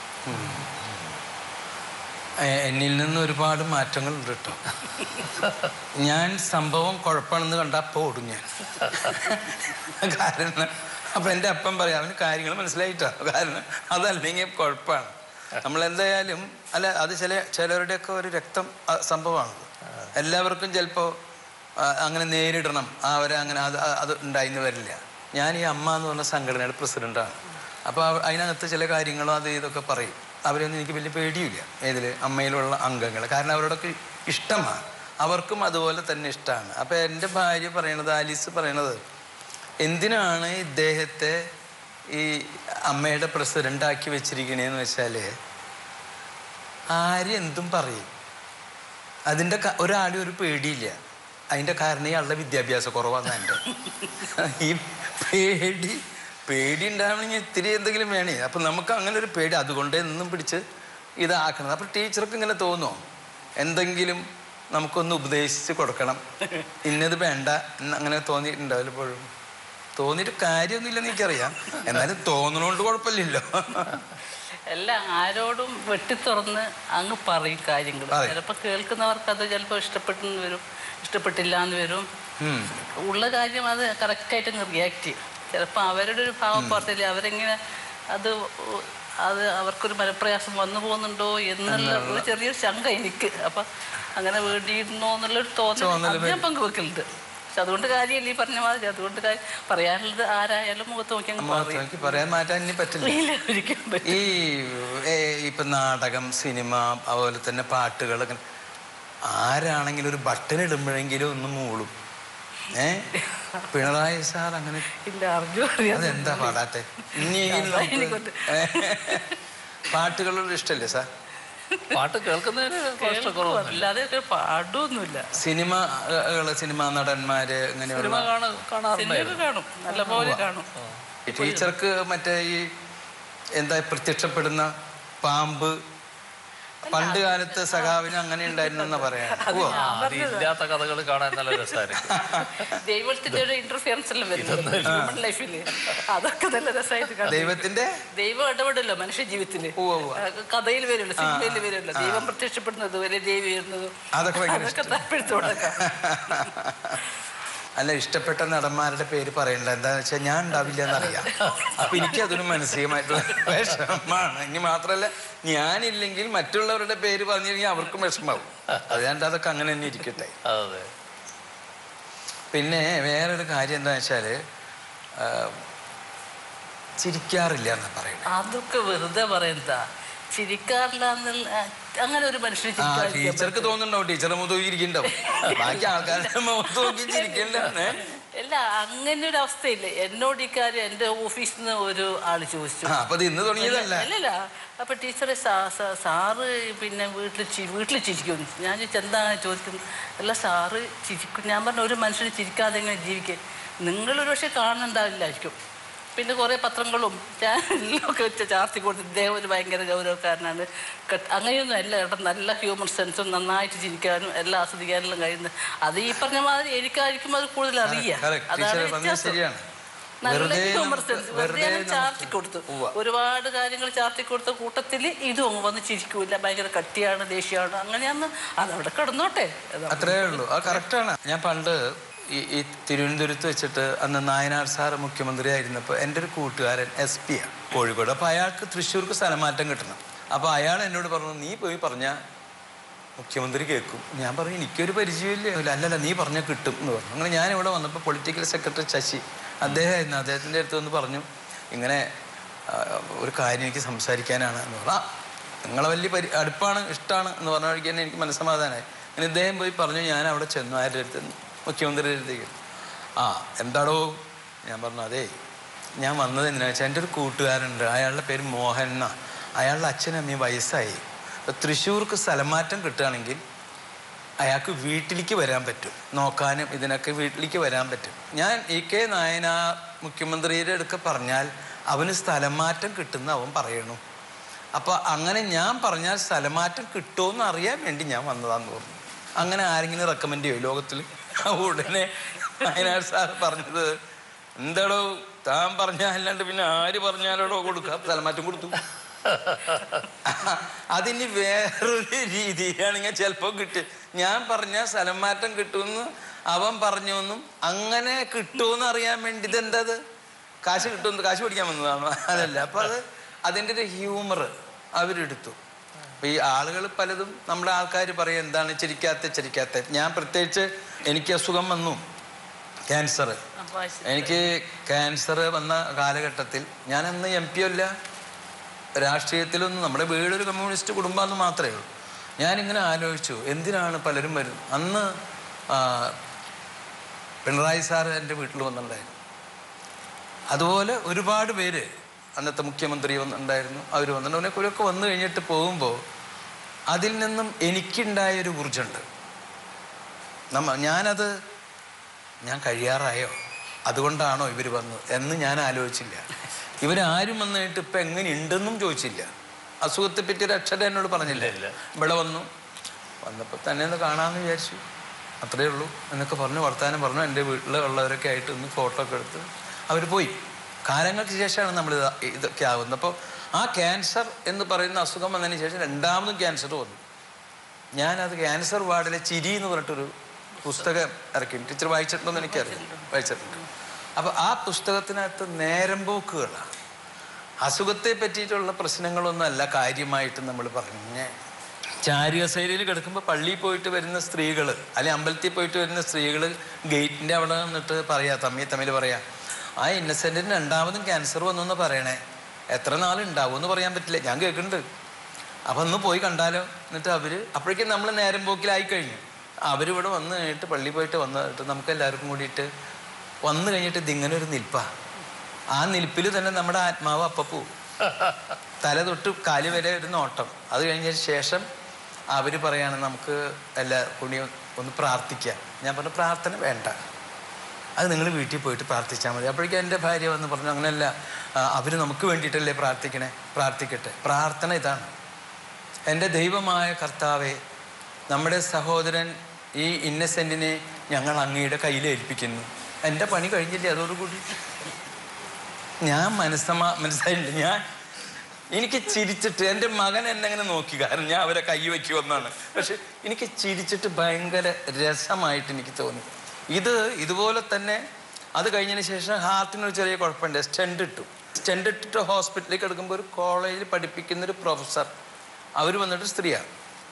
എ- എന്നിൽ നിന്ന് ഒരുപാട് മാറ്റങ്ങളുണ്ട് കേട്ടോ ഞാൻ സംഭവം കുഴപ്പമാണെന്ന് കണ്ടാൽ അപ്പോൾ ഓടും ഞാൻ കാരണം അപ്പം എൻ്റെ അപ്പം പറയാം അവന് കാര്യങ്ങൾ മനസ്സിലായിട്ടോ കാരണം അതല്ലെങ്കിൽ കുഴപ്പമാണ് നമ്മളെന്തായാലും അല്ല അത് ചില ചിലരുടെയൊക്കെ ഒരു രക്തം ആ, സംഭവമാണത് എല്ലാവർക്കും ചിലപ്പോൾ അങ്ങനെ നേരിടണം ആ അവരെ അങ്ങനെ അത് അത് അത് ഉണ്ടായിന്ന് വരില്ല ഞാൻ ഈ അമ്മ എന്ന് പറഞ്ഞ സംഘടനയുടെ പ്രസിഡൻ്റാണ് അപ്പോൾ അതിനകത്ത് ചില കാര്യങ്ങളും അത് ഇതൊക്കെ പറയും അവരൊന്നും എനിക്ക് വലിയ പേടിയില്ല ഏതിൽ അമ്മയിലുള്ള അംഗങ്ങൾ കാരണം അവരോടൊക്കെ ഇഷ്ടമാണ് അവർക്കും അതുപോലെ തന്നെ ഇഷ്ടമാണ് അപ്പോൾ എൻ്റെ ഭാര്യ പറയണത് ആലീസ് പറയണത് എന്തിനാണ് ഇദ്ദേഹത്തെ ഈ അമ്മയുടെ പ്രസിഡൻ്റാക്കി വെച്ചിരിക്കണേന്ന് വെച്ചാൽ ആരും എന്തും പറയും അതിൻ്റെ ക- ഒരാളും ഒരു പേടിയില്ല അതിൻ്റെ കാരണം ഇയാളുടെ വിദ്യാഭ്യാസ കുറവാണ് എൻ്റെ ഈ പേടി പേടി ഉണ്ടാവണമെങ്കിൽ ഇത്തിരി എന്തെങ്കിലും വേണേ അപ്പം നമുക്ക് അങ്ങനെ ഒരു പേടി അതുകൊണ്ട് എന്നും പിടിച്ച് ഇതാക്കണം അപ്പം ടീച്ചർക്ക് ഇങ്ങനെ തോന്നുമോ എന്തെങ്കിലും നമുക്കൊന്ന് ഉപദേശിച്ച് കൊടുക്കണം ഇന്നത് വേണ്ട എന്ന് അങ്ങനെ തോന്നിയിട്ടുണ്ടാവില്ല എപ്പോഴും തോന്നിയിട്ട് കാര്യമൊന്നുമില്ലെന്ന് എനിക്കറിയാം എന്നാലും തോന്നണോണ്ട് കുഴപ്പമില്ലല്ലോ എല്ലാം ആരോടും വെട്ടിത്തുറന്ന് അങ്ങ് പറയും കാര്യങ്ങൾ പറയും. ചിലപ്പോൾ കേൾക്കുന്നവർക്ക് അത് ചിലപ്പോൾ ഇഷ്ടപ്പെട്ടെന്ന് വരും ഇഷ്ടപ്പെട്ടില്ല എന്ന് വരും ഉം. ഉള്ള കാര്യം അത് കറക്റ്റായിട്ട് അങ്ങ് റിയാക്ട് ചെയ്യും ചിലപ്പോൾ അവരുടെ ഒരു ഭാവം പറഞ്ഞില്ല അവരെങ്ങനെ അത് ഉ- അത് അവർക്കൊരു മനപ്രയാസം വന്നു പോകുന്നുണ്ടോ എന്നുള്ള ഒരു ചെറിയൊരു ശങ്ക എനിക്ക് അപ്പം അങ്ങനെ വേണ്ടിയിരുന്നോ എന്നുള്ളൊരു തോന്നൽ തോന്നല് അത് ഞാൻ പങ്കുവെക്കലുണ്ട് പക്ഷെ അതുകൊണ്ട് കാര്യമില്ല ഈ പറഞ്ഞ മാതിരി അതുകൊണ്ട് കാര്യം പറയാനുള്ളത് ആരായാലും മുഖത്ത് നോക്കി അങ്ങ് അമ്മ പറയും എനിക്ക് പറയാൻ മാറ്റാൻ ഇനി പറ്റില്ല ഇല്ല ഒരിക്കലും പറ്റില്ല. ഈ ഏ, ഇപ്പൊ നാടകം സിനിമ അതുപോലെ തന്നെ പാട്ടുകൾ അങ്ങനെ ആരാണെങ്കിലും ഒരു ബട്ടൺ ഇടുമ്പോഴെങ്കിലും ഒന്ന് മൂളും ഏ പിണറായി സാർ അങ്ങനെ ഇല്ല അറിഞ്ഞു അറിയാം അതെന്താ പാടാത്തെ ഇനിയെങ്കിലും നമുക്ക് എനിക്കുണ്ട്. ഏ, പാട്ടുകളോട് ഇഷ്ടല്ലേ സാർ പാട്ട് കേൾക്കുന്നതിന് കുറവൊന്നുമില്ല അല്ലാതെ ഒക്കെ പാടുമൊന്നുമില്ല സിനിമകള് സിനിമാ നടന്മാര് സിനിമ അങ്ങനെയുള്ള കാണ കാണാറുണ്ടായിരുന്നു സിനിമയൊക്കെ കാണും നല്ല പോലെ കാണും ടീച്ചർക്ക് മറ്റേ ഈ എന്താ പ്രത്യക്ഷപ്പെടുന്ന പാമ്പ് പണ്ട് കാലത്ത് സഖാവിന് അങ്ങനെ ഉണ്ടായിരുന്നെന്നാ പറയാ ഓ ആ, അത് ഇല്ലാത്ത കഥകൾ കാണാൻ നല്ല രസമായിരിക്കും ദൈവത്തിന്റെ ഒരു ഇന്റർഫിയറൻസ് എല്ലാം വരുന്നത് ഹ്യൂമൻ ലൈഫിൽ അതൊക്കെ നല്ല രസമായിട്ട് കാണും ദൈവത്തിന്റെ ദൈവം ഇടപെടല്ലോ മനുഷ്യ ജീവിതത്തില് ഉവ്വ് ഉവ്വ്. കഥയിൽ വരുമല്ലോ സിനിമയിൽ വരുമല്ലോ ദൈവം പ്രത്യക്ഷപ്പെടുന്നത് വരെ ദേവി വരുന്നതും അതൊക്കെ ഭയങ്കര അതൊക്കെ താല്പര്യത്തോടെ അല്ല ഇഷ്ടപ്പെട്ട നടന്മാരുടെ പേര് പറയണ്ട എന്താന്ന് വെച്ചാൽ ഞാൻ ഉണ്ടാവില്ല എന്നറിയാം അപ്പൊ എനിക്ക് അതൊരു മാനസികമായിട്ടുള്ള വിഷമമാണ് ഇനി മാത്രല്ല ഞാനില്ലെങ്കിൽ മറ്റുള്ളവരുടെ പേര് പറഞ്ഞില്ലെങ്കിൽ അവർക്കും വിഷമാവും അതുകൊണ്ട് അതൊക്കെ അങ്ങനെ തന്നെ ഇരിക്കട്ടെ അതെ പിന്നെ വേറൊരു കാര്യം എന്താ വെച്ചാല് ആ, ചിരിക്കാറില്ല എന്നാ പറയുന്നത് അതൊക്കെ വെറുതെ പറയുന്നതാ ചിരിക്കാറില്ല എന്നുള്ള അങ്ങനെ ഒരു മനുഷ്യന് ആ ചിരിക്കാതിരിക്കാൻ ടീച്ചർക്ക് തോന്നുന്നുണ്ടാവും ടീച്ചറെ മുഖത്ത് നോക്കി ഇരിക്കണ്ടാവും ബാക്കി ആൾക്കാരുടെ മുഖത്ത് നോക്കി ചിരിക്കണ്ട ഏ? അല്ല അങ്ങനെ ഒരു അവസ്ഥയില്ല എന്നോട് ഇക്കാര്യം എൻ്റെ ഓഫീസിൽ നിന്ന് ഒരു ആള് ചോദിച്ചു ആ അപ്പൊ ഇത് ഇന്ന് തുടങ്ങിയതല്ല അല്ലല്ല അപ്പൊ ടീച്ചറെ സാ- സാ- സാറ് പിന്നെ വീട്ടിൽ ചി- വീട്ടിൽ ചിരിക്കും ഞാൻ ചോദിച്ചു എന്താണ് ചോദിക്കുന്നത് അല്ല സാറ് ചിരിക്കും ഞാൻ പറഞ്ഞു ഒരു മനുഷ്യന് ചിരിക്കാതെ എങ്ങനെ ജീവിക്കുക നിങ്ങളൊരു പക്ഷേ കാണുന്നുണ്ടാവില്ലായിരിക്കും പിന്നെ കുറേ പത്രങ്ങളും ചാനലിലും ഒക്കെ വെച്ച് ചാർത്തി കൊടുത്ത് ഇദ്ദേഹം ഒരു ഭയങ്കര ഗൗരവക്കാരനാണ് കെട്ട്- അങ്ങനെയൊന്നും അല്ല കേട്ടോ നല്ല ഹ്യൂമൻ സെൻസും നന്നായിട്ട് ചിരിക്കാനും എല്ലാം ആസ്വദിക്കാനെല്ലാം കഴിയുന്നത് അത് ഈ പറഞ്ഞ മാതിരി എനിക്കായിരിക്കും അത് കൂടുതൽ അറിയാം correct. അതാണ് ടീച്ചർ പറഞ്ഞത് വ്യത്യാസം ശരിയാണ്. നല്ല വെറുതെ ഹ്യൂമർ നമുക്ക് സെൻസ് വെറുതെ വെറുതെ അങ്ങ് നമുക്ക് ചാർത്തി കൊടുത്തു ഉവ്വ. ഒരുപാട് കാര്യങ്ങൾ ചാർത്തി കൊടുത്ത കൂട്ടത്തിൽ ഇതും അങ്ങ് വന്ന് ചിരിക്കൂല ഭയങ്കര കട്ടിയാണ് ദേഷ്യമാണ് അങ്ങനെയാന്ന് അതവിടെ കിടന്നോട്ടെ അത് അത്രേ ഉള്ളൂ അത് കറക്റ്റാണ് ഞാൻ പണ്ട് ഈ ഈ തിരുവനന്തപുരത്ത് വെച്ചിട്ട് അന്ന് നായനാർ സാറ് മുഖ്യമന്ത്രി ആയിരുന്നപ്പോൾ എൻ്റെ ഒരു കൂട്ടുകാരൻ എസ് പി ആണ് കോഴിക്കോട് അപ്പോൾ അയാൾക്ക് തൃശ്ശൂർക്ക് സ്ഥലമാറ്റം കിട്ടണം അപ്പോൾ അയാൾ എന്നോട് പറഞ്ഞു നീ പോയി പറഞ്ഞാൽ മുഖ്യമന്ത്രി കേൾക്കും ഞാൻ പറഞ്ഞു എനിക്കൊരു പരിചയമില്ല ഇല്ല, അല്ലല്ല നീ പറഞ്ഞാൽ കിട്ടും എന്ന് പറഞ്ഞു അങ്ങനെ ഞാൻ ഇവിടെ വന്നപ്പോൾ പൊളിറ്റിക്കൽ സെക്രട്ടറി ശശി അദ്ദേഹമായിരുന്നു അദ്ദേഹത്തിൻ്റെ അടുത്ത് വന്ന് പറഞ്ഞു ഇങ്ങനെ ആ, ഒരു കാര്യം എനിക്ക് സംസാരിക്കാനാണ് എന്ന് പറഞ്ഞു ആ നിങ്ങളെ വലിയ പരി അടുപ്പാണ് ഇഷ്ടമാണ് എന്ന് പറഞ്ഞ വഴിക്ക് തന്നെ എനിക്ക് മനസ്സമാധാനമായി അങ്ങനെ ഇദ്ദേഹം പോയി പറഞ്ഞു ഞാൻ അവിടെ ചെന്നു ആരുടെ അടുത്ത് മുഖ്യമന്ത്രിയുടെ അടുത്തേക്ക് ആ എന്താടോ ഞാൻ പറഞ്ഞു അതേ ഞാൻ വന്നത് എന്തിനാ വെച്ചാൽ എൻ്റെ ഒരു കൂട്ടുകാരുണ്ട് അയാളുടെ പേര് മോഹൻ എന്നാ അയാളുടെ അച്ഛനും അമ്മയും വയസ്സായി അപ്പൊ തൃശ്ശൂർക്ക് സ്ഥലമാറ്റം കിട്ടുകയാണെങ്കിൽ അയാൾക്ക് വീട്ടിലേക്ക് വരാൻ പറ്റും നോക്കാനും ഇതിനൊക്കെ വീട്ടിലേക്ക് വരാൻ പറ്റും ഞാൻ ഇ കെ നായനാർ മുഖ്യമന്ത്രിയുടെ അടുക്ക പറഞ്ഞാൽ അവന് സ്ഥലം മാറ്റം കിട്ടുന്ന അവൻ പറയണു അപ്പോൾ അങ്ങനെ ഞാൻ പറഞ്ഞാൽ സ്ഥലമാറ്റം കിട്ടുമെന്ന് അറിയാൻ വേണ്ടി ഞാൻ വന്നതാന്ന് പറഞ്ഞു അങ്ങനെ ആരെങ്കിലും റെക്കമെൻഡ് ചെയ്യും ലോകത്തിൽ ഉടനെ നായനാർ സാർ പറഞ്ഞത് എന്താടോ താൻ പറഞ്ഞാൽ അല്ലാണ്ട് പിന്നെ ആര് പറഞ്ഞാലോടോ കൊടുക്കാം സ്ഥലമാറ്റം കൊടുത്തു അതിന് വേറൊരു രീതിയിലാണെങ്കിൽ ചിലപ്പോൾ കിട്ടി ഞാൻ പറഞ്ഞ സ്ഥലം മാറ്റം കിട്ടുമെന്ന് അവൻ പറഞ്ഞു എന്നും അങ്ങനെ കിട്ടുമെന്ന് അറിയാൻ വേണ്ടി ഇതെന്തത് കാശ് കിട്ടുമെന്ന് കാശ് പഠിക്കാൻ വന്നതാണ് അതല്ല അപ്പൊ അത് അതിൻ്റെ ഒരു ഹ്യൂമർ അവരെടുത്തു അപ്പൊ ഈ ആളുകൾ പലതും നമ്മുടെ ആൾക്കാർ പറയും എന്താണ് ചിരിക്കാത്ത ചിരിക്കാത്ത ഞാൻ പ്രത്യേകിച്ച് എനിക്ക് അസുഖം വന്നു ക്യാൻസർ അപ്പോൾ എനിക്ക് ക്യാൻസർ വന്ന കാലഘട്ടത്തിൽ ഞാൻ അന്ന് എം പി അല്ല രാഷ്ട്രീയത്തിലൊന്നും നമ്മുടെ വീടൊരു കമ്മ്യൂണിസ്റ്റ് കുടുംബമെന്ന് മാത്രമേ ഉള്ളൂ ഞാനിങ്ങനെ ആലോചിച്ചു എന്തിനാണ് പലരും വരുന്നത് അന്ന് ആ, പിണറായി സാറ് എൻ്റെ വീട്ടിൽ വന്നിട്ടുണ്ടായിരുന്നു അതുപോലെ ഒരുപാട് പേര് അന്നത്തെ മുഖ്യമന്ത്രി വന്നിട്ടുണ്ടായിരുന്നു അവർ വന്നിട്ടുണ്ട് അവരൊക്കെ വന്നു കഴിഞ്ഞിട്ട് പോകുമ്പോൾ അതിൽ നിന്നും എനിക്കുണ്ടായൊരു ഊർജ്ജമുണ്ട് നമ്മ ഞാനത് ഞാൻ കഴിയാറായോ അതുകൊണ്ടാണോ ഇവർ വന്നത് എന്ന് ഞാൻ ആലോചിച്ചില്ല ഇവരാരും വന്നിട്ട് ഇപ്പം എങ്ങനെ ഉണ്ടെന്നും ചോദിച്ചില്ല അസുഖത്തെ പറ്റി ഒരു അക്ഷരം എന്നോട് പറഞ്ഞില്ല ഇവിടെ വന്നു വന്നപ്പോൾ തന്നെ ഒന്ന് കാണാമെന്ന് വിചാരിച്ചു അത്രയേ ഉള്ളൂ എന്നൊക്കെ പറഞ്ഞു വർത്താനം പറഞ്ഞു എൻ്റെ വീട്ടിലുള്ളവരൊക്കെ ആയിട്ട് ഒന്ന് ഫോട്ടോ ഒക്കെ എടുത്ത് അവർ പോയി കാലങ്ങൾക്ക് ശേഷമാണ് നമ്മൾ ഇത് ഇതൊക്കെ ആവുന്നത് അപ്പോൾ ആ ക്യാൻസർ എന്ന് പറയുന്ന അസുഖം വന്നതിന് ശേഷം രണ്ടാമതും ക്യാൻസർ വന്നു ഞാനത് ക്യാൻസർ വാർഡിലെ ചിരി എന്ന് പറഞ്ഞിട്ടൊരു പുസ്തകം ഇറക്കി ടീച്ചർ വായിച്ചിട്ടുണ്ടോന്ന് എനിക്കറിയാം വായിച്ചിട്ടുണ്ട് അപ്പോൾ ആ പുസ്തകത്തിനകത്ത് നേരമ്പോക്കുകളാണ് അസുഖത്തെ പറ്റിയിട്ടുള്ള പ്രശ്നങ്ങളൊന്നുമല്ല കാര്യമായിട്ട് നമ്മൾ പറഞ്ഞ് ചാരികസൈലിൽ കിടക്കുമ്പോൾ പള്ളിയിൽ പോയിട്ട് വരുന്ന സ്ത്രീകൾ അല്ലെങ്കിൽ അമ്പലത്തിൽ പോയിട്ട് വരുന്ന സ്ത്രീകൾ ഗേറ്റിൻ്റെ അവിടെ നിന്നിട്ട് പറയാ തമ്മി തമ്മിൽ പറയാ ആ ഇന്നസെൻറ്റിന് രണ്ടാമതും ക്യാൻസർ വന്നു എന്ന് പറയണേ എത്ര നാളുണ്ടാവും എന്ന് പറയാൻ പറ്റില്ല ഞാൻ കേൾക്കുന്നുണ്ട് അപ്പം ഒന്ന് പോയി കണ്ടാലോ എന്നിട്ട് അവര് അപ്പോഴേക്കും നമ്മൾ നേരം പോക്കിലായി കഴിഞ്ഞു അവരിവിടെ വന്ന് കഴിഞ്ഞിട്ട് പള്ളിയിൽ പോയിട്ട് വന്നിട്ട് നമുക്ക് എല്ലാവർക്കും കൂടിയിട്ട് വന്നു കഴിഞ്ഞിട്ട് ഇതിങ്ങനെ ഒരു നിൽപ്പാ ആ നിൽപ്പിൽ തന്നെ നമ്മുടെ ആത്മാവ് അപ്പ പോവും തല തൊട്ട് കാല് വരെ ഒരു നോട്ടം അത് കഴിഞ്ഞതിന് ശേഷം അവർ പറയാണ് നമുക്ക് എല്ലാ പുണ്യം ഒന്ന് പ്രാർത്ഥിക്കാം ഞാൻ പറഞ്ഞു പ്രാർത്ഥന വേണ്ട അത് നിങ്ങൾ വീട്ടിൽ പോയിട്ട് പ്രാർത്ഥിച്ചാൽ മതി അപ്പോഴേക്കും എൻ്റെ ഭാര്യ വന്ന് പറഞ്ഞു അങ്ങനെയല്ല അവർ നമുക്ക് വേണ്ടിയിട്ടല്ലേ പ്രാർത്ഥിക്കണേ പ്രാർത്ഥിക്കട്ടെ പ്രാർത്ഥന ഇതാണ് എൻ്റെ ദൈവമായ കർത്താവെ നമ്മുടെ സഹോദരൻ ഈ ഇന്നസെൻറ്റിനെ ഞങ്ങൾ അങ്ങയുടെ കയ്യിൽ ഏൽപ്പിക്കുന്നു എൻ്റെ പണി കഴിഞ്ഞില്ലേ അതോടുകൂടി ഞാൻ മനസ്സമാ മനസ്സായിട്ടുണ്ട് ഞാൻ എനിക്ക് ചിരിച്ചിട്ട് എൻ്റെ മകൻ എന്നെ അങ്ങനെ നോക്കി കാരണം ഞാൻ അവരെ കൈ വയ്ക്കുമെന്നാണ് പക്ഷെ എനിക്ക് ചിരിച്ചിട്ട് ഭയങ്കര രസമായിട്ട് എനിക്ക് തോന്നി ഇത് ഇതുപോലെ തന്നെ അത് കഴിഞ്ഞതിന് ശേഷം ഹാർട്ടിനൊരു ചെറിയ കുഴപ്പമുണ്ട് സ്റ്റെൻഡ് ഇട്ടു സ്റ്റെൻഡ് ഇട്ടിട്ട് ഹോസ്പിറ്റലിലേക്ക് എടുക്കുമ്പോൾ ഒരു കോളേജിൽ പഠിപ്പിക്കുന്ന ഒരു പ്രൊഫസർ അവർ വന്നിട്ട് സ്ത്രീയാണ്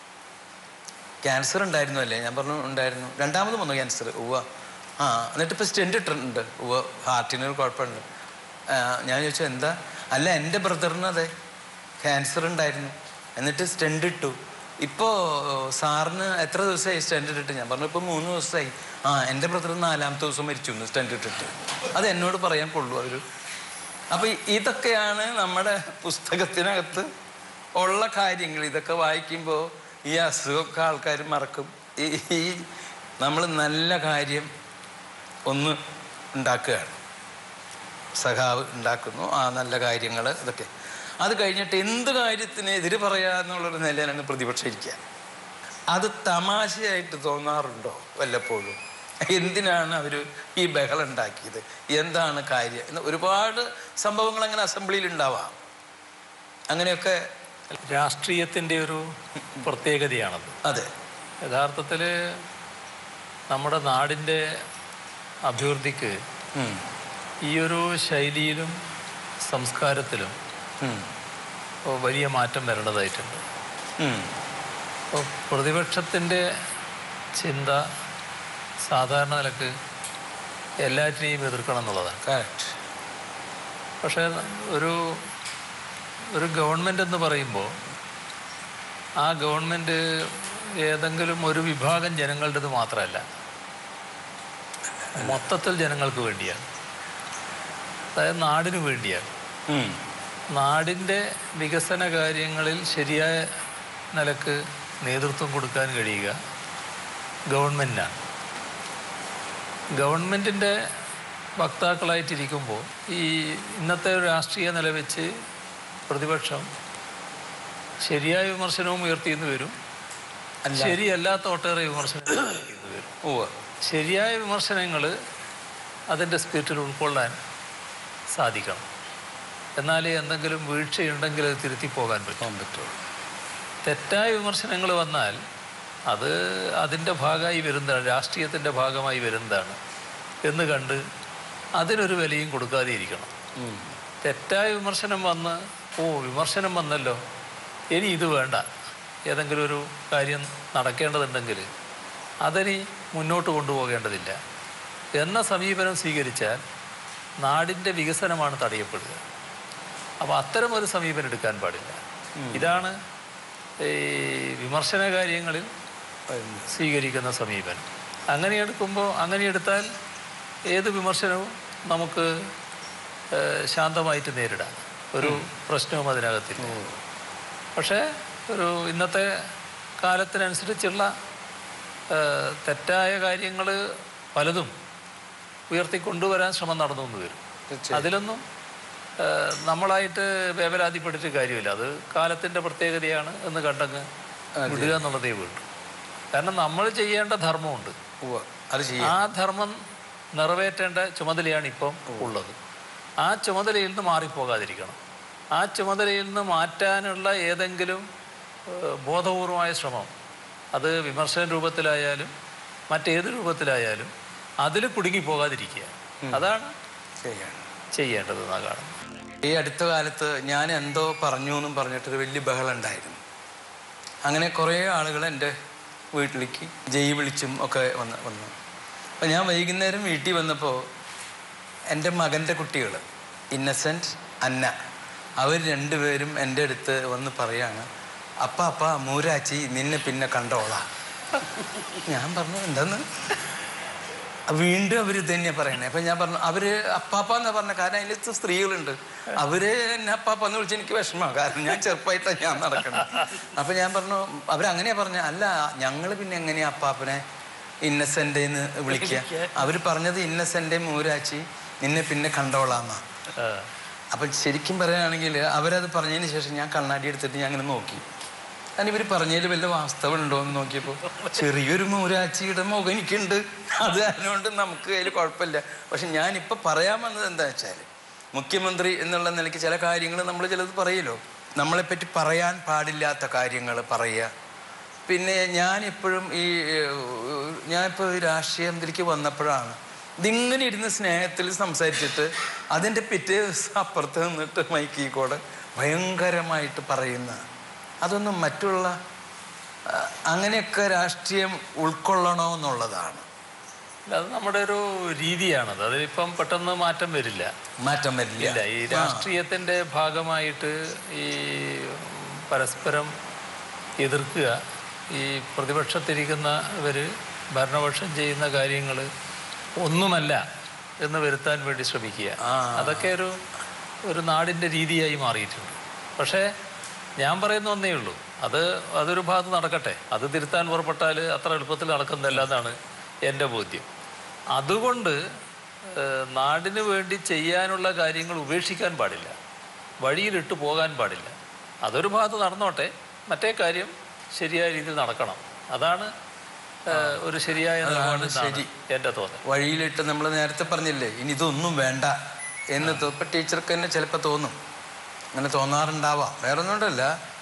ക്യാൻസർ ഉണ്ടായിരുന്നു അല്ലേ ഞാൻ പറഞ്ഞു ഉണ്ടായിരുന്നു രണ്ടാമത് വന്നു ക്യാൻസർ ഉവ്വ ആ എന്നിട്ട് ഇപ്പോൾ സ്റ്റെൻറ്റ് ഇട്ടിട്ടുണ്ട് ഉവ്വ ഹാർട്ടിന് ഒരു കുഴപ്പമുണ്ട് ആ, ഞാൻ ചോദിച്ചു എന്താ അല്ല എൻ്റെ ബ്രദറിന് അതെ ക്യാൻസർ ഉണ്ടായിരുന്നു എന്നിട്ട് സ്റ്റെൻറ്റ് ഇട്ടു ഇപ്പോൾ സാറിന് എത്ര ദിവസമായി സ്റ്റെൻറ്റ് ഇട്ടിട്ട് ഞാൻ പറഞ്ഞു ഇപ്പോൾ മൂന്ന് ദിവസമായി ആ എൻ്റെ ബ്രദർ നാലാമത്തെ ദിവസം മരിച്ചു സ്റ്റെൻറ്റ് ഇട്ടിട്ട് അത് എന്നോട് പറയാൻ കൊള്ളൂ അവർ അപ്പോൾ ഇതൊക്കെയാണ് നമ്മുടെ പുസ്തകത്തിനകത്ത് ഉള്ള കാര്യങ്ങൾ ഇതൊക്കെ വായിക്കുമ്പോൾ ഈ അസുഖമൊക്കെ ആൾക്കാർ മറക്കും ഈ ഈ നമ്മൾ നല്ല കാര്യം ഒന്ന് ഉണ്ടാക്കുകയാണ് സഖാവ് ഉണ്ടാക്കുന്നു ആ നല്ല കാര്യങ്ങൾ ഇതൊക്കെ അത് കഴിഞ്ഞിട്ട് എന്ത് കാര്യത്തിന് എതിര് പറയാന്നുള്ളൊരു നിലയിലാണ് പ്രതിപക്ഷം ഇരിക്കുക അത് തമാശയായിട്ട് തോന്നാറുണ്ടോ വല്ലപ്പോഴും എന്തിനാണ് അവർ ഈ ബഹളം ഉണ്ടാക്കിയത് എന്താണ് കാര്യം എന്ന് ഒരുപാട് സംഭവങ്ങൾ അങ്ങനെ അസംബ്ലിയിൽ ഉണ്ടാവാം അങ്ങനെയൊക്കെ രാഷ്ട്രീയത്തിൻ്റെ ഒരു പ്രത്യേകതയാണത് അതെ യഥാർത്ഥത്തിൽ നമ്മുടെ നാടിൻ്റെ അഭിവൃദ്ധിക്ക് ഉം. ഈ ഒരു ശൈലിയിലും സംസ്കാരത്തിലും ഉം. വലിയ മാറ്റം വരേണ്ടതായിട്ടുണ്ട് ഉം. അപ്പോൾ പ്രതിപക്ഷത്തിൻ്റെ ചിന്ത സാധാരണ നിലക്ക് എല്ലാറ്റിനെയും എതിർക്കണം എന്നുള്ളതാണ് Correct. പക്ഷേ ഒരു ഒരു ഗവൺമെൻറ് എന്ന് പറയുമ്പോൾ ആ ഗവൺമെൻറ് ഏതെങ്കിലും ഒരു വിഭാഗം ജനങ്ങളുടേത് മാത്രമല്ല മൊത്തത്തിൽ ജനങ്ങൾക്ക് വേണ്ടിയാണ് അതായത് നാടിനു വേണ്ടിയാണ് ഉം. നാടിൻ്റെ വികസന കാര്യങ്ങളിൽ ശരിയായ നിലക്ക് നേതൃത്വം കൊടുക്കാൻ കഴിയുക ഗവൺമെൻറ്റിനാണ് ഗവൺമെൻറ്റിൻ്റെ വക്താക്കളായിട്ടിരിക്കുമ്പോൾ ഈ ഇന്നത്തെ ഒരു രാഷ്ട്രീയ നില വെച്ച് പ്രതിപക്ഷം ശരിയായ വിമർശനവും ഉയർത്തിയെന്ന് വരും അല്ല. ശരിയല്ലാത്ത ഒട്ടേറെ വിമർശനങ്ങൾ ഉയർത്തിയെന്ന് വരും ഉവ്വ്. ശരിയായ വിമർശനങ്ങൾ അതിൻ്റെ സ്പിരിറ്റിൽ ഉൾക്കൊള്ളാൻ സാധിക്കണം എന്നാലേ എന്തെങ്കിലും വീഴ്ചയുണ്ടെങ്കിൽ അത് തിരുത്തി പോകാൻ പറ്റും പോകാൻ പറ്റുള്ളൂ തെറ്റായ വിമർശനങ്ങൾ വന്നാൽ അത് അതിൻ്റെ ഭാഗമായി വരുന്നതാണ് രാഷ്ട്രീയത്തിൻ്റെ ഭാഗമായി വരുന്നതാണ് എന്ന് കണ്ട് അതിനൊരു വിലയും കൊടുക്കാതെ ഇരിക്കണം ഉം. തെറ്റായ വിമർശനം വന്ന് ഓ വിമർശനം വന്നല്ലോ ഇനി ഇത് വേണ്ട ഏതെങ്കിലും ഒരു കാര്യം നടക്കേണ്ടതുണ്ടെങ്കിൽ അതിനി മുന്നോട്ട് കൊണ്ടുപോകേണ്ടതില്ല എന്ന സമീപനം സ്വീകരിച്ചാൽ നാടിൻ്റെ വികസനമാണ് തടയപ്പെടുക അപ്പോൾ അത്തരം ഒരു സമീപനം എടുക്കാൻ പാടില്ല ഇതാണ് ഈ വിമർശന കാര്യങ്ങളിൽ സ്വീകരിക്കുന്ന സമീപനം അങ്ങനെ എടുക്കുമ്പോൾ അങ്ങനെ എടുത്താൽ ഏത് വിമർശനവും നമുക്ക് ഏഹ്, ശാന്തമായിട്ട് നേരിടാം ഒരു പ്രശ്നവും അതിനകത്തില്ല പക്ഷേ ഒരു ഇന്നത്തെ കാലത്തിനനുസരിച്ചുള്ള ഏഹ്, തെറ്റായ കാര്യങ്ങൾ പലതും ഉയർത്തിക്കൊണ്ടുവരാൻ ശ്രമം നടന്നു എന്ന് വരും തീർച്ചയായും. അതിലൊന്നും ഏഹ്, നമ്മളായിട്ട് വേവലാതിപ്പെട്ടിട്ട് കാര്യമില്ല അത് കാലത്തിൻ്റെ പ്രത്യേകതയാണ് എന്ന് കണ്ടങ്ങ് വിടുക എന്നുള്ളതേ വേണ്ടു കാരണം നമ്മൾ ചെയ്യേണ്ട ധർമ്മമുണ്ട് ഉവ്വ്. അത് ചെയ്യാം ആ ധർമ്മം നിറവേറ്റേണ്ട ചുമതലയാണ് ഇപ്പം ഉള്ളത് ആ ചുമതലയിൽ നിന്ന് മാറിപ്പോകാതിരിക്കണം ആ ചുമതലയിൽ നിന്ന് മാറ്റാനുള്ള ഏതെങ്കിലും ഏഹ്, ബോധപൂർവമായ ശ്രമം അത് വിമർശന രൂപത്തിലായാലും മറ്റേത് രൂപത്തിലായാലും അതിൽ കുടുങ്ങിപ്പോകാതിരിക്കുക അതാണ് ശരിയാണ് ചെയ്യേണ്ടത് എന്നാണ് കാണുന്നത് ഈ അടുത്ത കാലത്ത് ഞാൻ എന്തോ പറഞ്ഞു എന്നും പറഞ്ഞിട്ടൊരു വലിയ ബഹളം ഉണ്ടായിരുന്നു അങ്ങനെ കുറേ ആളുകൾ എൻ്റെ വീട്ടിലേക്ക് ജയ് വിളിച്ചും ഒക്കെ വന്ന് വന്നു അപ്പം ഞാൻ വൈകുന്നേരം വീട്ടിൽ വന്നപ്പോൾ എൻ്റെ മകൻ്റെ കുട്ടികൾ ഇന്നസെൻറ്റ് അന്ന അവർ രണ്ടുപേരും എൻ്റെ അടുത്ത് വന്ന് പറയാണ് അപ്പ അപ്പ മൂരാച്ചി നിന്നെ പിന്നെ കണ്ടോളാം ഞാൻ പറഞ്ഞു എന്താന്ന് വീണ്ടും അവർ ഇത് തന്നെയാണ് പറയണേ അപ്പം ഞാൻ പറഞ്ഞു അവര് അപ്പാപ്പ എന്നാ പറഞ്ഞ കാരണം അതിൽ സ്ത്രീകളുണ്ട് അവര് എന്നെ അപ്പാപ്പ എന്ന് വിളിച്ച് എനിക്ക് വിഷമമാണ് കാരണം ഞാൻ ചെറുപ്പമായിട്ടാണ് ഞാൻ നടക്കുന്നത് അപ്പം ഞാൻ പറഞ്ഞു അവരങ്ങനെയാ പറഞ്ഞ അല്ല ഞങ്ങൾ പിന്നെ എങ്ങനെയാ അപ്പാപ്പനെ ഇന്നസെൻ്റ് എന്ന് വിളിക്കുക അവർ പറഞ്ഞത് ഇന്നസെൻ്റെ മൂരാച്ചി നിന്നെ പിന്നെ കണ്ടോളാന്നാ ആ, അപ്പം ശരിക്കും പറയുകയാണെങ്കിൽ അവരത് പറഞ്ഞതിന് ശേഷം ഞാൻ കണ്ണാടി എടുത്തിട്ട് ഞാൻ അങ്ങനെ നോക്കി കാരണം ഇവർ പറഞ്ഞതിൽ വല്ല വാസ്തവം ഉണ്ടോ എന്ന് നോക്കിയപ്പോൾ ചെറിയൊരു മൂരാച്ചിയുടെ മുഖം എനിക്കുണ്ട് അത് അതിനോണ്ട് നമുക്ക് അതിൽ കുഴപ്പമില്ല പക്ഷെ ഞാനിപ്പോൾ പറയാൻ വന്നത് എന്താ വെച്ചാൽ മുഖ്യമന്ത്രി എന്നുള്ള നിലയ്ക്ക് ചില കാര്യങ്ങൾ നമ്മൾ ചിലത് പറയല്ലോ നമ്മളെപ്പറ്റി പറയാൻ പാടില്ലാത്ത കാര്യങ്ങൾ പറയുക പിന്നെ ഞാനിപ്പോഴും ഈ ഏഹ്, ഞാനിപ്പോൾ ഈ രാഷ്ട്രീയത്തിലേക്ക് വന്നപ്പോഴാണ് ഇതിങ്ങനെ ഇരുന്ന് സ്നേഹത്തിൽ സംസാരിച്ചിട്ട് അതിൻ്റെ പിറ്റേ ദിവസം അപ്പുറത്ത് നിന്നിട്ട് മൈക്കിൽ കൂടെ ഭയങ്കരമായിട്ട് പറയുന്ന അതൊന്നും മറ്റുള്ള ആ, അങ്ങനെയൊക്കെ രാഷ്ട്രീയം ഉൾക്കൊള്ളണോ എന്നുള്ളതാണ് അല്ല, അത് നമ്മുടെ ഒരു രീതിയാണത് അതിലിപ്പം പെട്ടെന്ന് മാറ്റം വരില്ല മാറ്റം വരില്ല ഇല്ല ഈ രാഷ്ട്രീയത്തിൻ്റെ ഭാഗമായിട്ട് ഈ പരസ്പരം എതിർക്കുക ഈ പ്രതിപക്ഷത്തിരിക്കുന്നവർ ഭരണപക്ഷം ചെയ്യുന്ന കാര്യങ്ങൾ ഒന്നുമല്ല എന്ന് വരുത്താൻ വേണ്ടി ശ്രമിക്കുക ആ. അതൊക്കെ ഒരു ഒരു നാടിൻ്റെ രീതിയായി മാറിയിട്ടുണ്ട് പക്ഷേ ഞാൻ പറയുന്ന ഒന്നേ ഉള്ളൂ അത് അതൊരു ഭാഗത്ത് നടക്കട്ടെ അത് തിരുത്താൻ പുറപ്പെട്ടാൽ അത്ര എളുപ്പത്തിൽ നടക്കുന്നില്ല എന്നാണ് എൻ്റെ ബോധ്യം അതുകൊണ്ട് ഏഹ്, നാടിന് വേണ്ടി ചെയ്യാനുള്ള കാര്യങ്ങൾ ഉപേക്ഷിക്കാൻ പാടില്ല വഴിയിലിട്ട് പോകാൻ പാടില്ല അതൊരു ഭാഗത്ത് നടന്നോട്ടെ മറ്റേ കാര്യം ശരിയായ രീതിയിൽ നടക്കണം അതാണ് ഏഹ്, ഒരു ശരിയായ നിലപാട് ശരി. എൻ്റെ തോന്നൽ വഴിയിലിട്ട് നമ്മൾ നേരത്തെ പറഞ്ഞില്ലേ ഇനി ഇതൊന്നും വേണ്ട എന്ന് തോ- ഇപ്പൊ ടീച്ചർക്ക് തന്നെ ചിലപ്പോൾ തോന്നും അങ്ങനെ തോന്നാറുണ്ടാവാം വേറെ ഒന്നുകൊണ്ടല്ല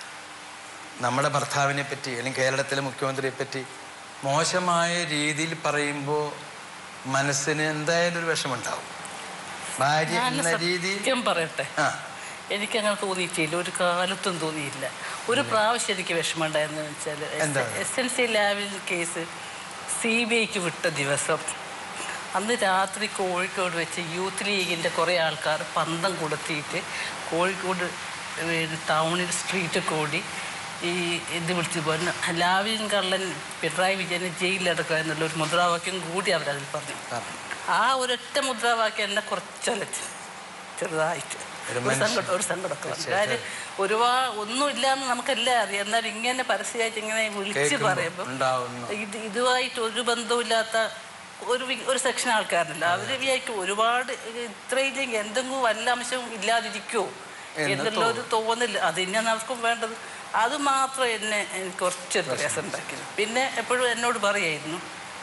നമ്മുടെ ഭർത്താവിനെ പറ്റി അല്ലെങ്കിൽ കേരളത്തിലെ മുഖ്യമന്ത്രിയെ പറ്റി മോശമായ രീതിയിൽ പറയുമ്പോൾ മനസ്സിന് എന്തായാലും ഒരു വിഷമുണ്ടാവും ഭാര്യ ഞാൻ എന്ന രീതിയിൽ സത്യം പറയട്ടെ ആ എനിക്കങ്ങനെ തോന്നിയിട്ടില്ല ഒരു കാലത്തും തോന്നിയില്ല ഒരു പ്രാവശ്യം എനിക്ക് വിഷമമുണ്ടായെന്ന് വെച്ചാൽ എന്താണ്? എസ് എൻ സി ലാബിൽ കേസ് സി ബി ഐക്ക് വിട്ട ദിവസം അന്ന് രാത്രി കോഴിക്കോട് വെച്ച് യൂത്ത് ലീഗിൻ്റെ കുറേ ആൾക്കാർ പന്തം കൊളുത്തിയിട്ട് കോഴിക്കോട് ഏഹ് ടൗണിൽ സ്ട്രീറ്റ് കൂടി ഈ ഇത് വിളിച്ചു പറഞ്ഞു ലാവിൻ കള്ളൻ പിണറായി വിജയനെ ജയിലിലടക്കുക എന്നുള്ള ഒരു മുദ്രാവാക്യം കൂടി അവരതിൽ പറഞ്ഞു പറഞ്ഞു. ആ ഒരൊറ്റ മുദ്രാവാക്യം എന്നെ കുറച്ചലച്ച് ചെറുതായിട്ട് ഒരു ഒരു സങ്കടം ഒരു സങ്കടമൊക്കെ വന്നു കാര്യം ഒരുപാട് ഒന്നുമില്ലാന്ന് നമുക്കെല്ലാം അറിയാം എന്നാൽ ഇങ്ങനെ പരസ്യമായിട്ട് ഇങ്ങനെ വിളിച്ച് കേൾക്കുമ്പോൾ പറയുമ്പോൾ ഉണ്ടാവുന്നു ഇത് ഇതുമായിട്ട് ഒരു ബന്ധവുമില്ലാത്ത ഒരു വി- ഒരു സെക്ഷൻ ആൾക്കാരുണ്ടല്ലോ അവർ വിചാരിക്കും ഒരുപാട് ഇത് ഇത്രയില്ലെങ്കിൽ എന്തെങ്കിലും വല്ല അംശവും ഇല്ലാതിരിക്കുമോ എന്ന് എന്നുള്ള ഒരു തോന്നൽ അത് തന്നെയാണ് അവർക്കും വേണ്ടത് അത് മാത്രം എന്നെ എനിക്ക് കുറച്ചൊരു പ്രയാസം ഉണ്ടാക്കിയത് പിന്നെ എപ്പോഴും എന്നോട് പറയായിരുന്നു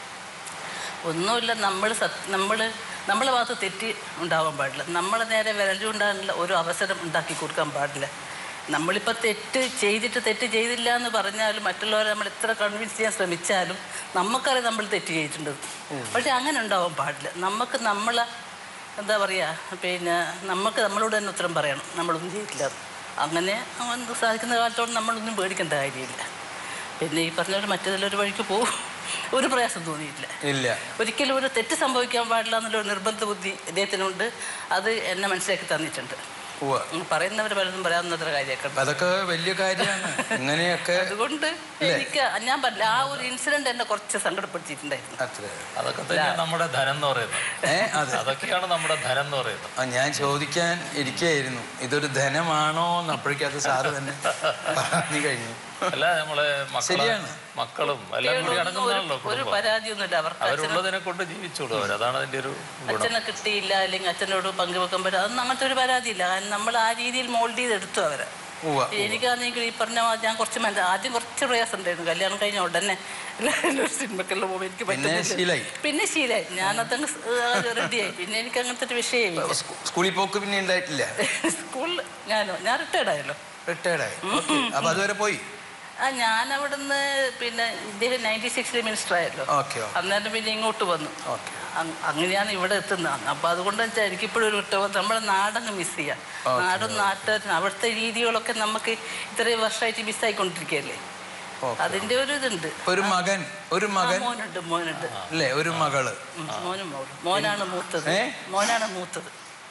ഒന്നുമില്ല നമ്മൾ സത് നമ്മൾ നമ്മളെ ഭാഗത്ത് തെറ്റ് ഉണ്ടാവാൻ പാടില്ല നമ്മളെ നേരെ വിരലുണ്ടാകാനുള്ള ഒരു അവസരം ഉണ്ടാക്കി കൊടുക്കാൻ പാടില്ല നമ്മളിപ്പോൾ തെറ്റ് ചെയ്തിട്ട് തെറ്റ് ചെയ്തില്ല എന്ന് പറഞ്ഞാലും മറ്റുള്ളവരെ നമ്മൾ എത്ര കൺവിൻസ് ചെയ്യാൻ ശ്രമിച്ചാലും നമുക്കറിയാം നമ്മൾ തെറ്റ് ചെയ്തിട്ടുണ്ട് പക്ഷെ അങ്ങനെ ഉണ്ടാവാൻ പാടില്ല നമുക്ക് നമ്മളെ എന്താ പറയുക പിന്നെ നമുക്ക് നമ്മളോട് തന്നെ ഉത്തരം പറയണം നമ്മളൊന്നും ചെയ്തില്ല എന്ന്. അങ്ങനെ അവൻ സാധിക്കുന്ന കാലത്തോളം നമ്മളൊന്നും പേടിക്കേണ്ട കാര്യമില്ല പിന്നെ ഈ പറഞ്ഞ മറ്റേതെല്ലാം ഒരു വഴിക്ക് പോകും ഒരു പ്രയാസം തോന്നിയിട്ടില്ല ഇല്ല ഒരിക്കലും ഒരു തെറ്റ് സംഭവിക്കാൻ പാടില്ല എന്നുള്ളൊരു നിർബന്ധ ബുദ്ധി അദ്ദേഹത്തിനുണ്ട് അത് എന്നെ മനസ്സിലാക്കി തന്നിട്ടുണ്ട് ഉവ്വ ഉം, പറയുന്നവർ പലതും പറയാവുന്നത്ര കാര്യമൊക്കെ ഉണ്ട്. അപ്പൊ അതൊക്കെ വലിയ കാര്യമാണ് ഇങ്ങനെയൊക്കെ അതുകൊണ്ട് എനിക്ക് ഞാൻ പറഞ്ഞില്ല ആ ഒരു ഇൻസിഡന്റ് എന്നെ കുറച്ച് സങ്കടപ്പെടുത്തിയിട്ടുണ്ടായിരുന്നു അത്ര അതൊക്കെ തന്നെയാണ് നമ്മുടെ ധനം എന്ന് പറയുന്നത് ഏ അതെ അതൊക്കെയാണ് നമ്മുടെ ധനം എന്ന് പറയുന്നത് ആ, ഞാൻ ചോദിക്കാൻ ഇരിക്കുകയായിരുന്നു ഇതൊരു ധനമാണോ എന്ന് അപ്പോഴേക്കും അത് സാറ് തന്നെ പറഞ്ഞു കഴിഞ്ഞു അല്ല നമ്മളെ മക്കളെ ശരിയാണ്. മക്കളും എല്ലാം കൂടി അടങ്ങുന്നതാണല്ലോ ഒരു കുടുംബം പരാതിയൊന്നുമില്ല അവർക്ക് അച്ഛനെ അവരുള്ളതിനെ കൊണ്ട് ജീവിച്ചോളൂ അവർ അതാണ് അതിന്റെ ഒരു ഗുണം അച്ഛനെ കിട്ടിയില്ല അല്ലെങ്കിൽ അച്ഛനോട് പങ്കുവെക്കാൻ പറ്റും അതൊന്നും അങ്ങനത്തെ ഒരു പരാതിയില്ല കാരണം നമ്മൾ ആ രീതിയിൽ മോൾഡ് ചെയ്ത് എടുത്തു അവരെ ഉവ്വ എനിക്കാണെങ്കിൽ ഈ പറഞ്ഞ മാതിരി ഞാൻ കുറച്ച് മനസ്സിൽ ആദ്യം കുറച്ച് പ്രയാസം ഉണ്ടായിരുന്നു കല്യാണം കഴിഞ്ഞ ഉടനെ എല്ലാവരും ഒരു സിനിമക്കെല്ലാം പോകുമ്പോൾ എനിക്ക് പിന്നെ പറ്റുന്നില്ല. ശീലായി. പിന്നെ ശീലായി ഞാനതങ്ങ് റെഡിയായി പിന്നെ എനിക്ക് അങ്ങനത്തെ ഒരു വിഷയമില്ല സ്കൂ- സ്കൂളിൽ പോക്ക് പിന്നെ ഉണ്ടായിട്ടില്ല സ്കൂളിൽ ഞാനോ ഞാൻ റിട്ടയർഡ് ആയല്ലോ റിട്ടയർഡായി ഓക്കെ അപ്പൊ അതുവരെ പോയി ആ ഞാൻ അവിടുന്ന് പിന്നെ ഇദ്ദേഹം നയൻറ്റി സിക്സിൽ മിനിസ്റ്റർ ആയല്ലോ ഓക്കെ അന്നേരം പിന്നെ ഇങ്ങോട്ട് വന്നു ഓക്കെ അങ് അങ്ങനെയാണ് ഇവിടെ എത്തുന്നത് അപ്പം അതുകൊണ്ട് വെച്ചാൽ എനിക്കിപ്പോഴും ഒരു വിട്ട നമ്മുടെ നാടങ്ങ് മിസ് ചെയ്യാം Okay. നാടും നാട്ടുകാരും അവിടുത്തെ രീതികളൊക്കെ നമുക്ക് ഇത്രയും വർഷമായിട്ട് മിസ്സായിക്കൊണ്ടിരിക്കുകയല്ലേ ഓക്കെ അതിൻ്റെ ഒരു ഇതുണ്ട് ഒരു മകൻ ഒരു ആ, മകൻ മോനുണ്ട് മോനുണ്ട് അല്ലേ ഒരു മകള് ഉം, മോനും മോളും മോനാണ് മൂത്തത് ഏ? മോനാണ് മൂത്തത്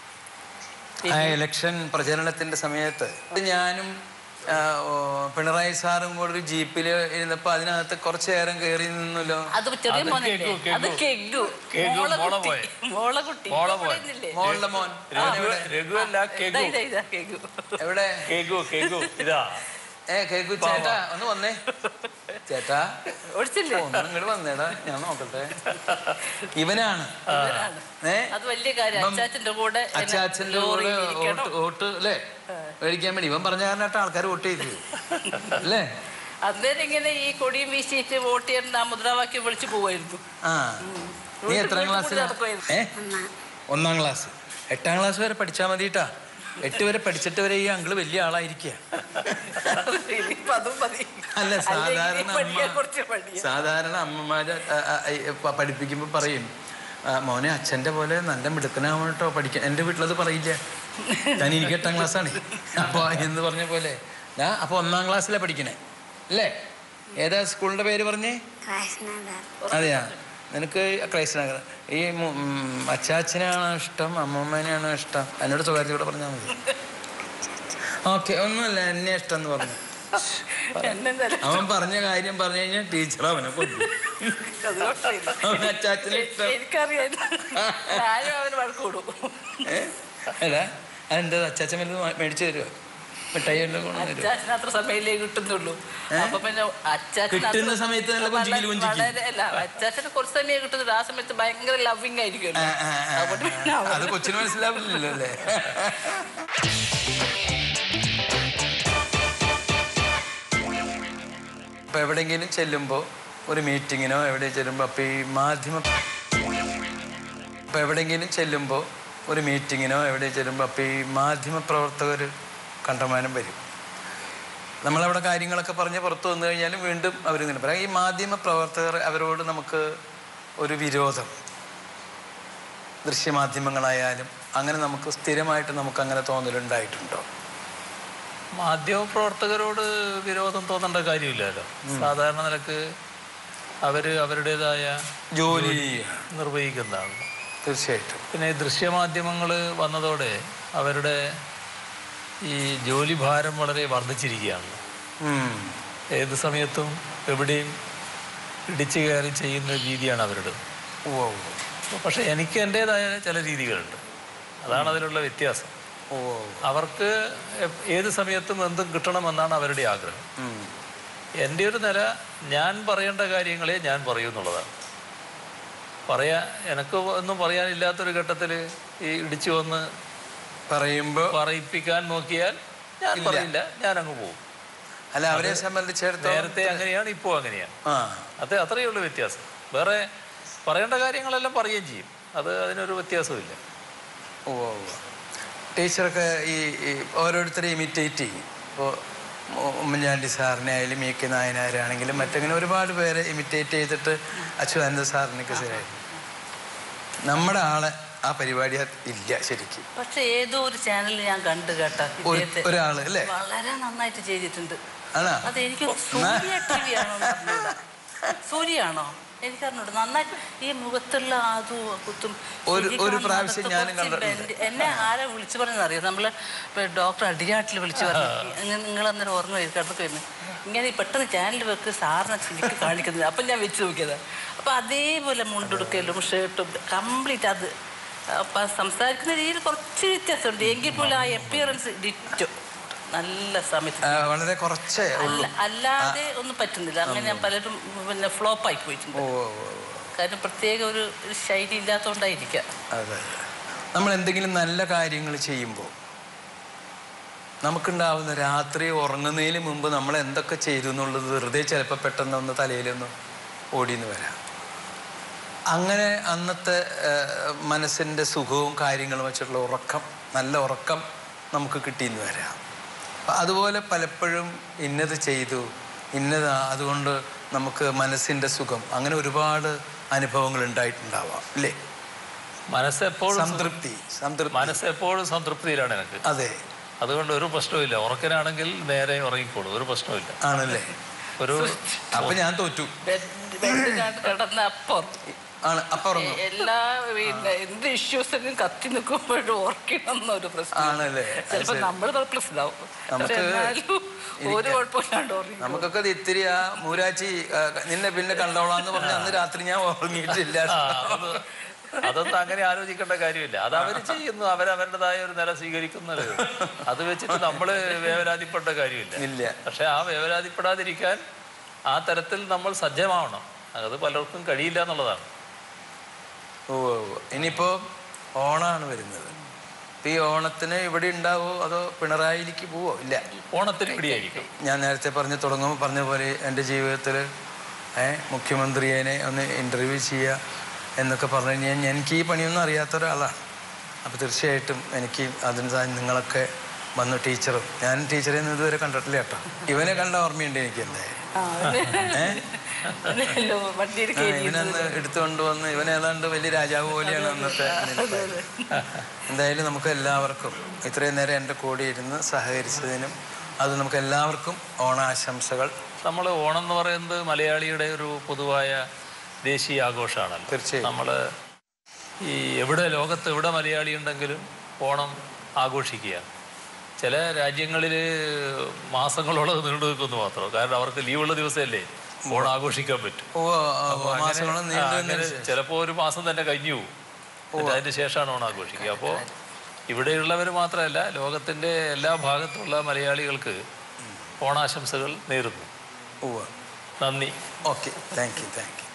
ആ ഇലക്ഷൻ പ്രചരണത്തിന്റെ സമയത്ത് ഞാനും ആ, ഓ, പിണറായി സാറും കൂടെ ഒരു ജീപ്പിൽ ഇരുന്നപ്പോ അതിനകത്ത് കുറച്ചു നേരം കയറി നിന്നല്ലോ അത് ചെറിയ അത് മോനല്ലേ കേക്കു, കേക്കു. അത് കെഗു കേക്കു, മോളെ മോളകുട്ടി പോയി. മോളകുട്ടി മോളെ ഇപ്പൊ പോയി. പറയുന്നില്ലേ? മോളുടെ മോൻ രഘു രഘുവല്ല ഇതാ, കേക്കു ഇതാ, ഇതാ, കെഗു. എവിടെ കേക്കു കേക്കു ഇതാ ഏ കേക്കു ചേട്ടാ ഒന്ന് വന്നേ ചേട്ടാ ഒഴിച്ചില്ലേ ഒന്ന് ഇങ്ങോട്ട് വന്നേടാ ഞാൻ നോക്കട്ടെ ഇവനാണ് ഇവനാണ്. ഏ അത് വലിയ കാര്യം ഇപ്പം അച്ചാച്ചന്റെ കൂടെ എന്നെ അച്ചാച്ചന്റെ കൂടെ ലോറിയിൽ ഇരിക്കണം. വോട്ട് വോട്ട് അല്ലേ മേടിക്കാൻ വേണ്ടി ഇവൻ പറഞ്ഞ കാരണമായിട്ട് ആൾക്കാർ വോട്ട് ചെയ്തു അല്ലേ അന്നേരം ഇങ്ങനെ ഈ കൊടിയും വീശിയിട്ട് വോട്ട് ചെയ്യേണ്ട ആ മുദ്രാവാക്യം വിളിച്ചു പോവായിരുന്നു ആ നീ എത്രാം വീട്ടിൽ ക്ലാസ്സിലാ നടക്കുമായിരുന്നു. ഏ ഒന്നാം ക്ലാസ് എട്ടാം ക്ലാസ് വരെ പഠിച്ചാൽ മതിട്ടാ എട്ട് വരെ പഠിച്ചിട്ട് വരെ ഈ അങ്കിള് വലിയ ആളായിരിക്കുക ഇനിയിപ്പോ അതും മതി അല്ല അല്ലെങ്കിൽ സാധാരണ പഠിക്കാൻ അമ്മ കുറച്ച് മടിയാ. സാധാരണ അമ്മമാര് ആ, ആ, ഈ, പ- പഠിപ്പിക്കുമ്പോ പറയും "ആ, മോനെ അച്ഛന്റെ പോലെ നല്ല മിടുക്കനാവണം കേട്ടോ പഠിക്കാൻ എൻ്റെ വീട്ടിലത് പറയില്ല ഞാൻ എനിക്ക് എട്ടാം ക്ലാസ്സാണ് അപ്പോൾ എന്ന് പറഞ്ഞ പോലെ ഞാൻ അപ്പോൾ ഒന്നാം ക്ലാസ്സിലാണ് പഠിക്കണേ അല്ലേ ഏതാ സ്കൂളിന്റെ പേര് പറഞ്ഞേ അതെയാ നിനക്ക് ക്രൈസ്തനഗർ ഈ മു- ഉം, അച്ചാച്ചനാണോ ഇഷ്ടം അമ്മമ്മേനെയാണോ ഇഷ്ടം എന്നോട് സ്വകാര്യത്തോടെ പറഞ്ഞാൽ മതി ഓക്കെ ഒന്നുമല്ല എന്നെ ഇഷ്ടം എന്ന് പറഞ്ഞു എന്നെ നില- അവൻ പറഞ്ഞ കാര്യം പറഞ്ഞു കഴിഞ്ഞാൽ ടീച്ചർ അവനെ കൊല്ലും അത് കുഴപ്പമില്ല. അവൻ അച്ചാച്ചനെ ഇഷ്ടം എനിക്കറിയാം ഞാനും അവന് വഴക്കൂടും ഏ? എടാ അതെന്താ അച്ചാച്ചൻ വല്ലതും മേടിച്ചു തരുമോ മിഠായി എല്ലാം കൊണ്ടുവരും അച്ചാച്ചന് അത്ര സമയല്ലേ കിട്ടുന്നുള്ളൂ അപ്പൊ പിന്നെ അച്ചാച്ചന് കിട്ടുന്ന അത്ര- സമയത്ത് നല്ല കൊഞ്ചിക്കല് കൊഞ്ചിക്കും. വളരെ- അല്ല അച്ചാച്ചന് കുറച്ച് സമയം കിട്ടുന്നുള്ളൂ ആ സമയത്ത് ഭയങ്കര ലവിങ് ആയിരിക്കും ആ, ആ, ആ. അതുകൊണ്ട് പിന്നെ അവര് അത് കൊച്ചിന് മനസ്സിലാവില്ലല്ലോ അല്ലേ ഇപ്പൊ എവിടെയെങ്കിലും ചെല്ലുമ്പോൾ ഒരു മീറ്റിങ്ങിനോ എവിടെ ചെല്ലുമ്പോൾ അപ്പോൾ ഈ മാധ്യമ ഇപ്പൊ എവിടെയെങ്കിലും ചെല്ലുമ്പോൾ ഒരു മീറ്റിങ്ങിനോ എവിടെ ചെല്ലുമ്പോൾ അപ്പോൾ ഈ മാധ്യമ പ്രവർത്തകർ കണ്ടമാനം വരും നമ്മളവിടെ കാര്യങ്ങളൊക്കെ പറഞ്ഞ് പുറത്തു വന്നു കഴിഞ്ഞാലും വീണ്ടും അവരിങ്ങനെ പറയാം ഈ മാധ്യമ പ്രവർത്തകർ അവരോട് നമുക്ക് ഒരു വിരോധം ദൃശ്യമാധ്യമങ്ങളായാലും അങ്ങനെ നമുക്ക് സ്ഥിരമായിട്ട് നമുക്ക് അങ്ങനെ തോന്നലുണ്ടായിട്ടുണ്ടോ മാധ്യമപ്രവർത്തകരോട് വിരോധം തോന്നേണ്ട കാര്യമില്ലല്ലോ സാധാരണ നിലക്ക് അവര് അവരുടേതായ ജോലി നിർവഹിക്കുന്നതാണ് തീർച്ചയായിട്ടും പിന്നെ ഈ ദൃശ്യമാധ്യമങ്ങൾ വന്നതോടെ അവരുടെ ഈ ജോലി ഭാരം വളരെ വർദ്ധിച്ചിരിക്കുകയാണ് ഉം. ഏത് സമയത്തും എവിടെയും ഇടിച്ചു കയറി ചെയ്യുന്ന രീതിയാണ് അവരുടെ ഉവ്വ് ഉവ്വ്. പക്ഷെ എനിക്ക് എൻ്റെതായ ചില രീതികളുണ്ട് അതാണ് അതിലുള്ള വ്യത്യാസം ഉവ്വ് ഉവ്വ്. അവർക്ക് എ- ഏത് സമയത്തും എന്തും കിട്ടണമെന്നാണ് അവരുടെ ആഗ്രഹം ഉം. എൻ്റെ ഒരു നില ഞാൻ പറയേണ്ട കാര്യങ്ങളെ ഞാൻ പറയൂ എന്നുള്ളതാണ് പറയാ എനിക്ക് ഒന്നും പറയാനില്ലാത്തൊരു ഘട്ടത്തിൽ ഈ ഇടിച്ചു വന്ന് പറയുമ്പോ പറയിപ്പിക്കാൻ നോക്കിയാൽ ഞാൻ ഇല്ല. പറയില്ല ഞാൻ അങ്ങ് പോകും അല്ല അവരെ സംബന്ധിച്ചിടത്തോളം നേരത്തെ അങ്ങനെയാണ് ഇപ്പോൾ അങ്ങനെയാണ് ആ അത് അത്രയേ ഉള്ളൂ വ്യത്യാസം വേറെ പറയേണ്ട കാര്യങ്ങളെല്ലാം പറയുകയും ചെയ്യും അത് അതിനൊരു വ്യത്യാസമില്ല ഉവ്വ് ഉവ്വ്. ടീച്ചറൊക്കെ ഈ ഈ ഓരോരുത്തരെ ഇമിറ്റേറ്റ് ചെയ്യും ഇപ്പോൾ ഉമ്മൻചാണ്ടി സാറിനെ ആയാലും ഇ കെ നായനാരാണെങ്കിലും മറ്റങ്ങനെ ഒരുപാട് പേരെ ഇമിറ്റേറ്റ് ചെയ്തിട്ട് അച്യുതാനന്ദ സാറിനൊക്കെ ശരിയായിരുന്നു നമ്മുടെ ആളെ ആ പരിപാടി ഇല്ല ശരിക്കും പക്ഷെ ഏതോ ഒരു ചാനലിൽ ഞാൻ കണ്ടു കേട്ടോ ഒരു- ഇദ്ദേഹത്തെ ഒരാള് അല്ലേ വളരെ നന്നായിട്ട് ചെയ്തിട്ടുണ്ട് ആണോ അത് എനിക്ക് സൂര്യ ടി വി ആണോ എന്ന് അറിഞ്ഞൂടാ. സൂര്യയാണോ എനിക്കറിഞ്ഞൂടാ നന്നായിട്ട് ഈ മുഖത്തുള്ള ആദു കുത്തും ഒരു- ശരിക്കും ഒരു ആ പ്രാവശ്യം മുഖത്ത് ഞാനും കുറച്ച് കണ്ടിട്ടുണ്ട്. bend- എന്നെ ആരെ വിളിച്ചു പറഞ്ഞറിയാം നമ്മള് ഇപ്പൊ ഡോക്ടർ അടിയാട്ടിൽ വിളിച്ചു പറഞ്ഞു നിങ്ങൾ അന്നേരം ഓർമ്മ വരും കിടക്ക് വരുന്നു ഇങ്ങനെ ഈ പെട്ടെന്ന് ചാനൽ വെക്ക് സാറിനെ ശരിക്കും കാണിക്കുന്നത് അപ്പം ഞാൻ വെച്ച് നോക്കിയതാ അപ്പം അതേപോലെ മുണ്ടെടുക്കലും ഷർട്ടും കംപ്ലീറ്റ് അത് അപ്പം സംസാരിക്കുന്ന രീതിയിൽ കുറച്ച് വ്യത്യാസമുണ്ട് എങ്കിൽ പോലും ആ എപ്പിയറൻസ് ഡിറ്റോ നല്ല സമയത്ത് ആ, വളരെ കുറച്ചേ ഉള്ളൂ അല്ല അല്ലാതെ ഒന്നും പറ്റുന്നില്ല അങ്ങനെ ഞാൻ പലരും പിന്നെ ഫ്ലോപ്പായി പോയിട്ടുണ്ട് ഓ ഓ, ഓ. കാരണം പ്രത്യേക ഒരു ഒരു ശൈലി ഇല്ലാത്തതുകൊണ്ടായിരിക്കാം അതെ നമ്മൾ എന്തെങ്കിലും നല്ല കാര്യങ്ങൾ ചെയ്യുമ്പോൾ നമുക്കുണ്ടാവുന്ന രാത്രി ഉറങ്ങുന്നതിന് മുമ്പ് നമ്മൾ എന്തൊക്കെ ചെയ്തു എന്നുള്ളത് വെറുതെ ചിലപ്പോൾ പെട്ടെന്ന് ഒന്ന് തലയിലൊന്ന് ഓടിയെന്ന് വരാം അങ്ങനെ അന്നത്തെ മനസ്സിൻ്റെ സുഖവും കാര്യങ്ങളും വെച്ചിട്ടുള്ള ഉറക്കം നല്ല ഉറക്കം നമുക്ക് കിട്ടിയെന്ന് വരാം അപ്പം അതുപോലെ പലപ്പോഴും ഇന്നത് ചെയ്തു ഇന്നത് അതുകൊണ്ട് നമുക്ക് മനസ്സിൻ്റെ സുഖം അങ്ങനെ ഒരുപാട് അനുഭവങ്ങൾ ഉണ്ടായിട്ടുണ്ടാവാം അല്ലേ മനസ്സെപ്പോഴും സംതൃപ്തി സംതൃപ്തി മനസ്സെപ്പോഴും സംതൃപ്തിയിലാണ് എനിക്ക് അതെ അതുകൊണ്ട് ഒരു പ്രശ്നവുമില്ല ഉറക്കനാണെങ്കിൽ നേരെ ഉറങ്ങിക്കോളൂ ഒരു പ്രശ്നവുമില്ല ആണല്ലേ ഒരു അപ്പൊ ഞാൻ തോറ്റു ബെഡ് ബെഡ് കിടന്ന അപ്പം ആണ് അപ്പൊ ഉറങ്ങും എല്ലാ പിന്നെ എന്ത് ഇഷ്യൂസൊക്കെ കത്തി നിൽക്കുമ്പോഴും ഓർക്കണം എന്നൊരു പ്രശ്നം ആണല്ലേ അത് ചിലപ്പോ ശരി. നമ്മൾ പ്ലസ് ഇതാവും പക്ഷെ നമുക്ക് എന്നാലും ഒരു കുഴപ്പമില്ലാണ്ട് ഉറങ്ങി നമുക്കൊക്കെ ഇത് ഇത്തിരി ആ മൂരാച്ചി ആ, നിന്നെ പിന്നെ കണ്ടോളാന്ന് പറഞ്ഞ അന്ന് രാത്രി ഞാൻ ഉറങ്ങിയിട്ടില്ല ആ, അത് അതൊന്നും അങ്ങനെ ആലോചിക്കേണ്ട കാര്യമില്ല അത് അവർ ചെയ്യുന്നു അവരവരുടേതായ ഒരു നില സ്വീകരിക്കുന്നത് അത് വെച്ചിട്ട് നമ്മൾ വേവലാതിപ്പെട്ട കാര്യമില്ല ഇല്ല പക്ഷെ ആ വേവലാതിപ്പെടാതിരിക്കാൻ ആ തരത്തിൽ നമ്മൾ സജ്ജമാവണം അത് പലർക്കും കഴിയില്ല എന്നുള്ളതാണ് ഓ ഓ, ഓ. ഇനിയിപ്പോ ഓണാണ് വരുന്നത് ഇപ്പൊ ഈ ഓണത്തിന് ഇവിടെ ഉണ്ടാവോ അതോ പിണറായിലേക്ക് പോവോ ഇല്ല ഓണത്തിന് പിടിയായിരിക്കും ഞാൻ നേരത്തെ പറഞ്ഞ് തുടങ്ങുമ്പോൾ പറഞ്ഞ പോലെ എൻ്റെ ജീവിതത്തിൽ മുഖ്യമന്ത്രിയെ ഒന്ന് ഇൻ്റർവ്യൂ ചെയ്യുക എന്നൊക്കെ പറഞ്ഞു കഴിഞ്ഞാൽ എനിക്ക് ഈ പണിയൊന്നും അറിയാത്ത ഒരാളാണ് അപ്പോൾ തീർച്ചയായിട്ടും എനിക്ക് അതിന് താ- നിങ്ങളൊക്കെ വന്നു ടീച്ചറും ഞാൻ ടീച്ചറെ ഒന്നും ഇതുവരെ കണ്ടിട്ടില്ല കേട്ടോ ഇവനെ കണ്ട ഓർമ്മയുണ്ട് എനിക്ക് എന്തായാലും ആ, അവനെല്ലോ വണ്ടിയിൽ ആ, ഇവനന്ന് എടുത്തുകൊണ്ട് വന്ന് ഇവൻ ഏതാണ്ട് വലിയ രാജാവ് പോലെയാണ് അന്നത്തെ നിൽപ്പ്. എന്തായാലും നമുക്ക് എല്ലാവർക്കും ഇത്രയും നേരം എൻ്റെ കൂടെ ഇരുന്ന് സഹകരിച്ചതിനും അത് നമുക്ക് എല്ലാവർക്കും ഓണാശംസകൾ നമ്മൾ ഓണം എന്ന് പറയുന്നത് മലയാളിയുടെ ഒരു പൊതുവായ ദേശീയ ആഘോഷമാണല്ലോ തീർച്ചയായും. നമ്മൾ ഈ എവിടെ ലോകത്ത് എവിടെ മലയാളി ഉണ്ടെങ്കിലും ഓണം ആഘോഷിക്കുകയാണ് ചില രാജ്യങ്ങളിൽ മാസങ്ങളോളം നീണ്ടു നിൽക്കുന്നു മാത്രം കാരണം അവർക്ക് ലീവുള്ള ദിവസമല്ലേ ഓണം ആഘോഷിക്കാൻ പറ്റും ഓ ആ, മാസങ്ങളും നീണ്ടു അങ്ങനെ ചിലപ്പോൾ ഒരു മാസം തന്നെ കഴിഞ്ഞു പോകും എന്നിട്ട് അതിന് ശേഷമാണ് ഓണം ആഘോഷിക്കുക അപ്പോൾ ഇവിടെയുള്ളവർ മാത്രമല്ല ലോകത്തിൻ്റെ എല്ലാ ഭാഗത്തുള്ള മലയാളികൾക്ക് ഓണാശംസകൾ നേരുന്നു ഉവ്വ് നന്ദി okay thank you thank U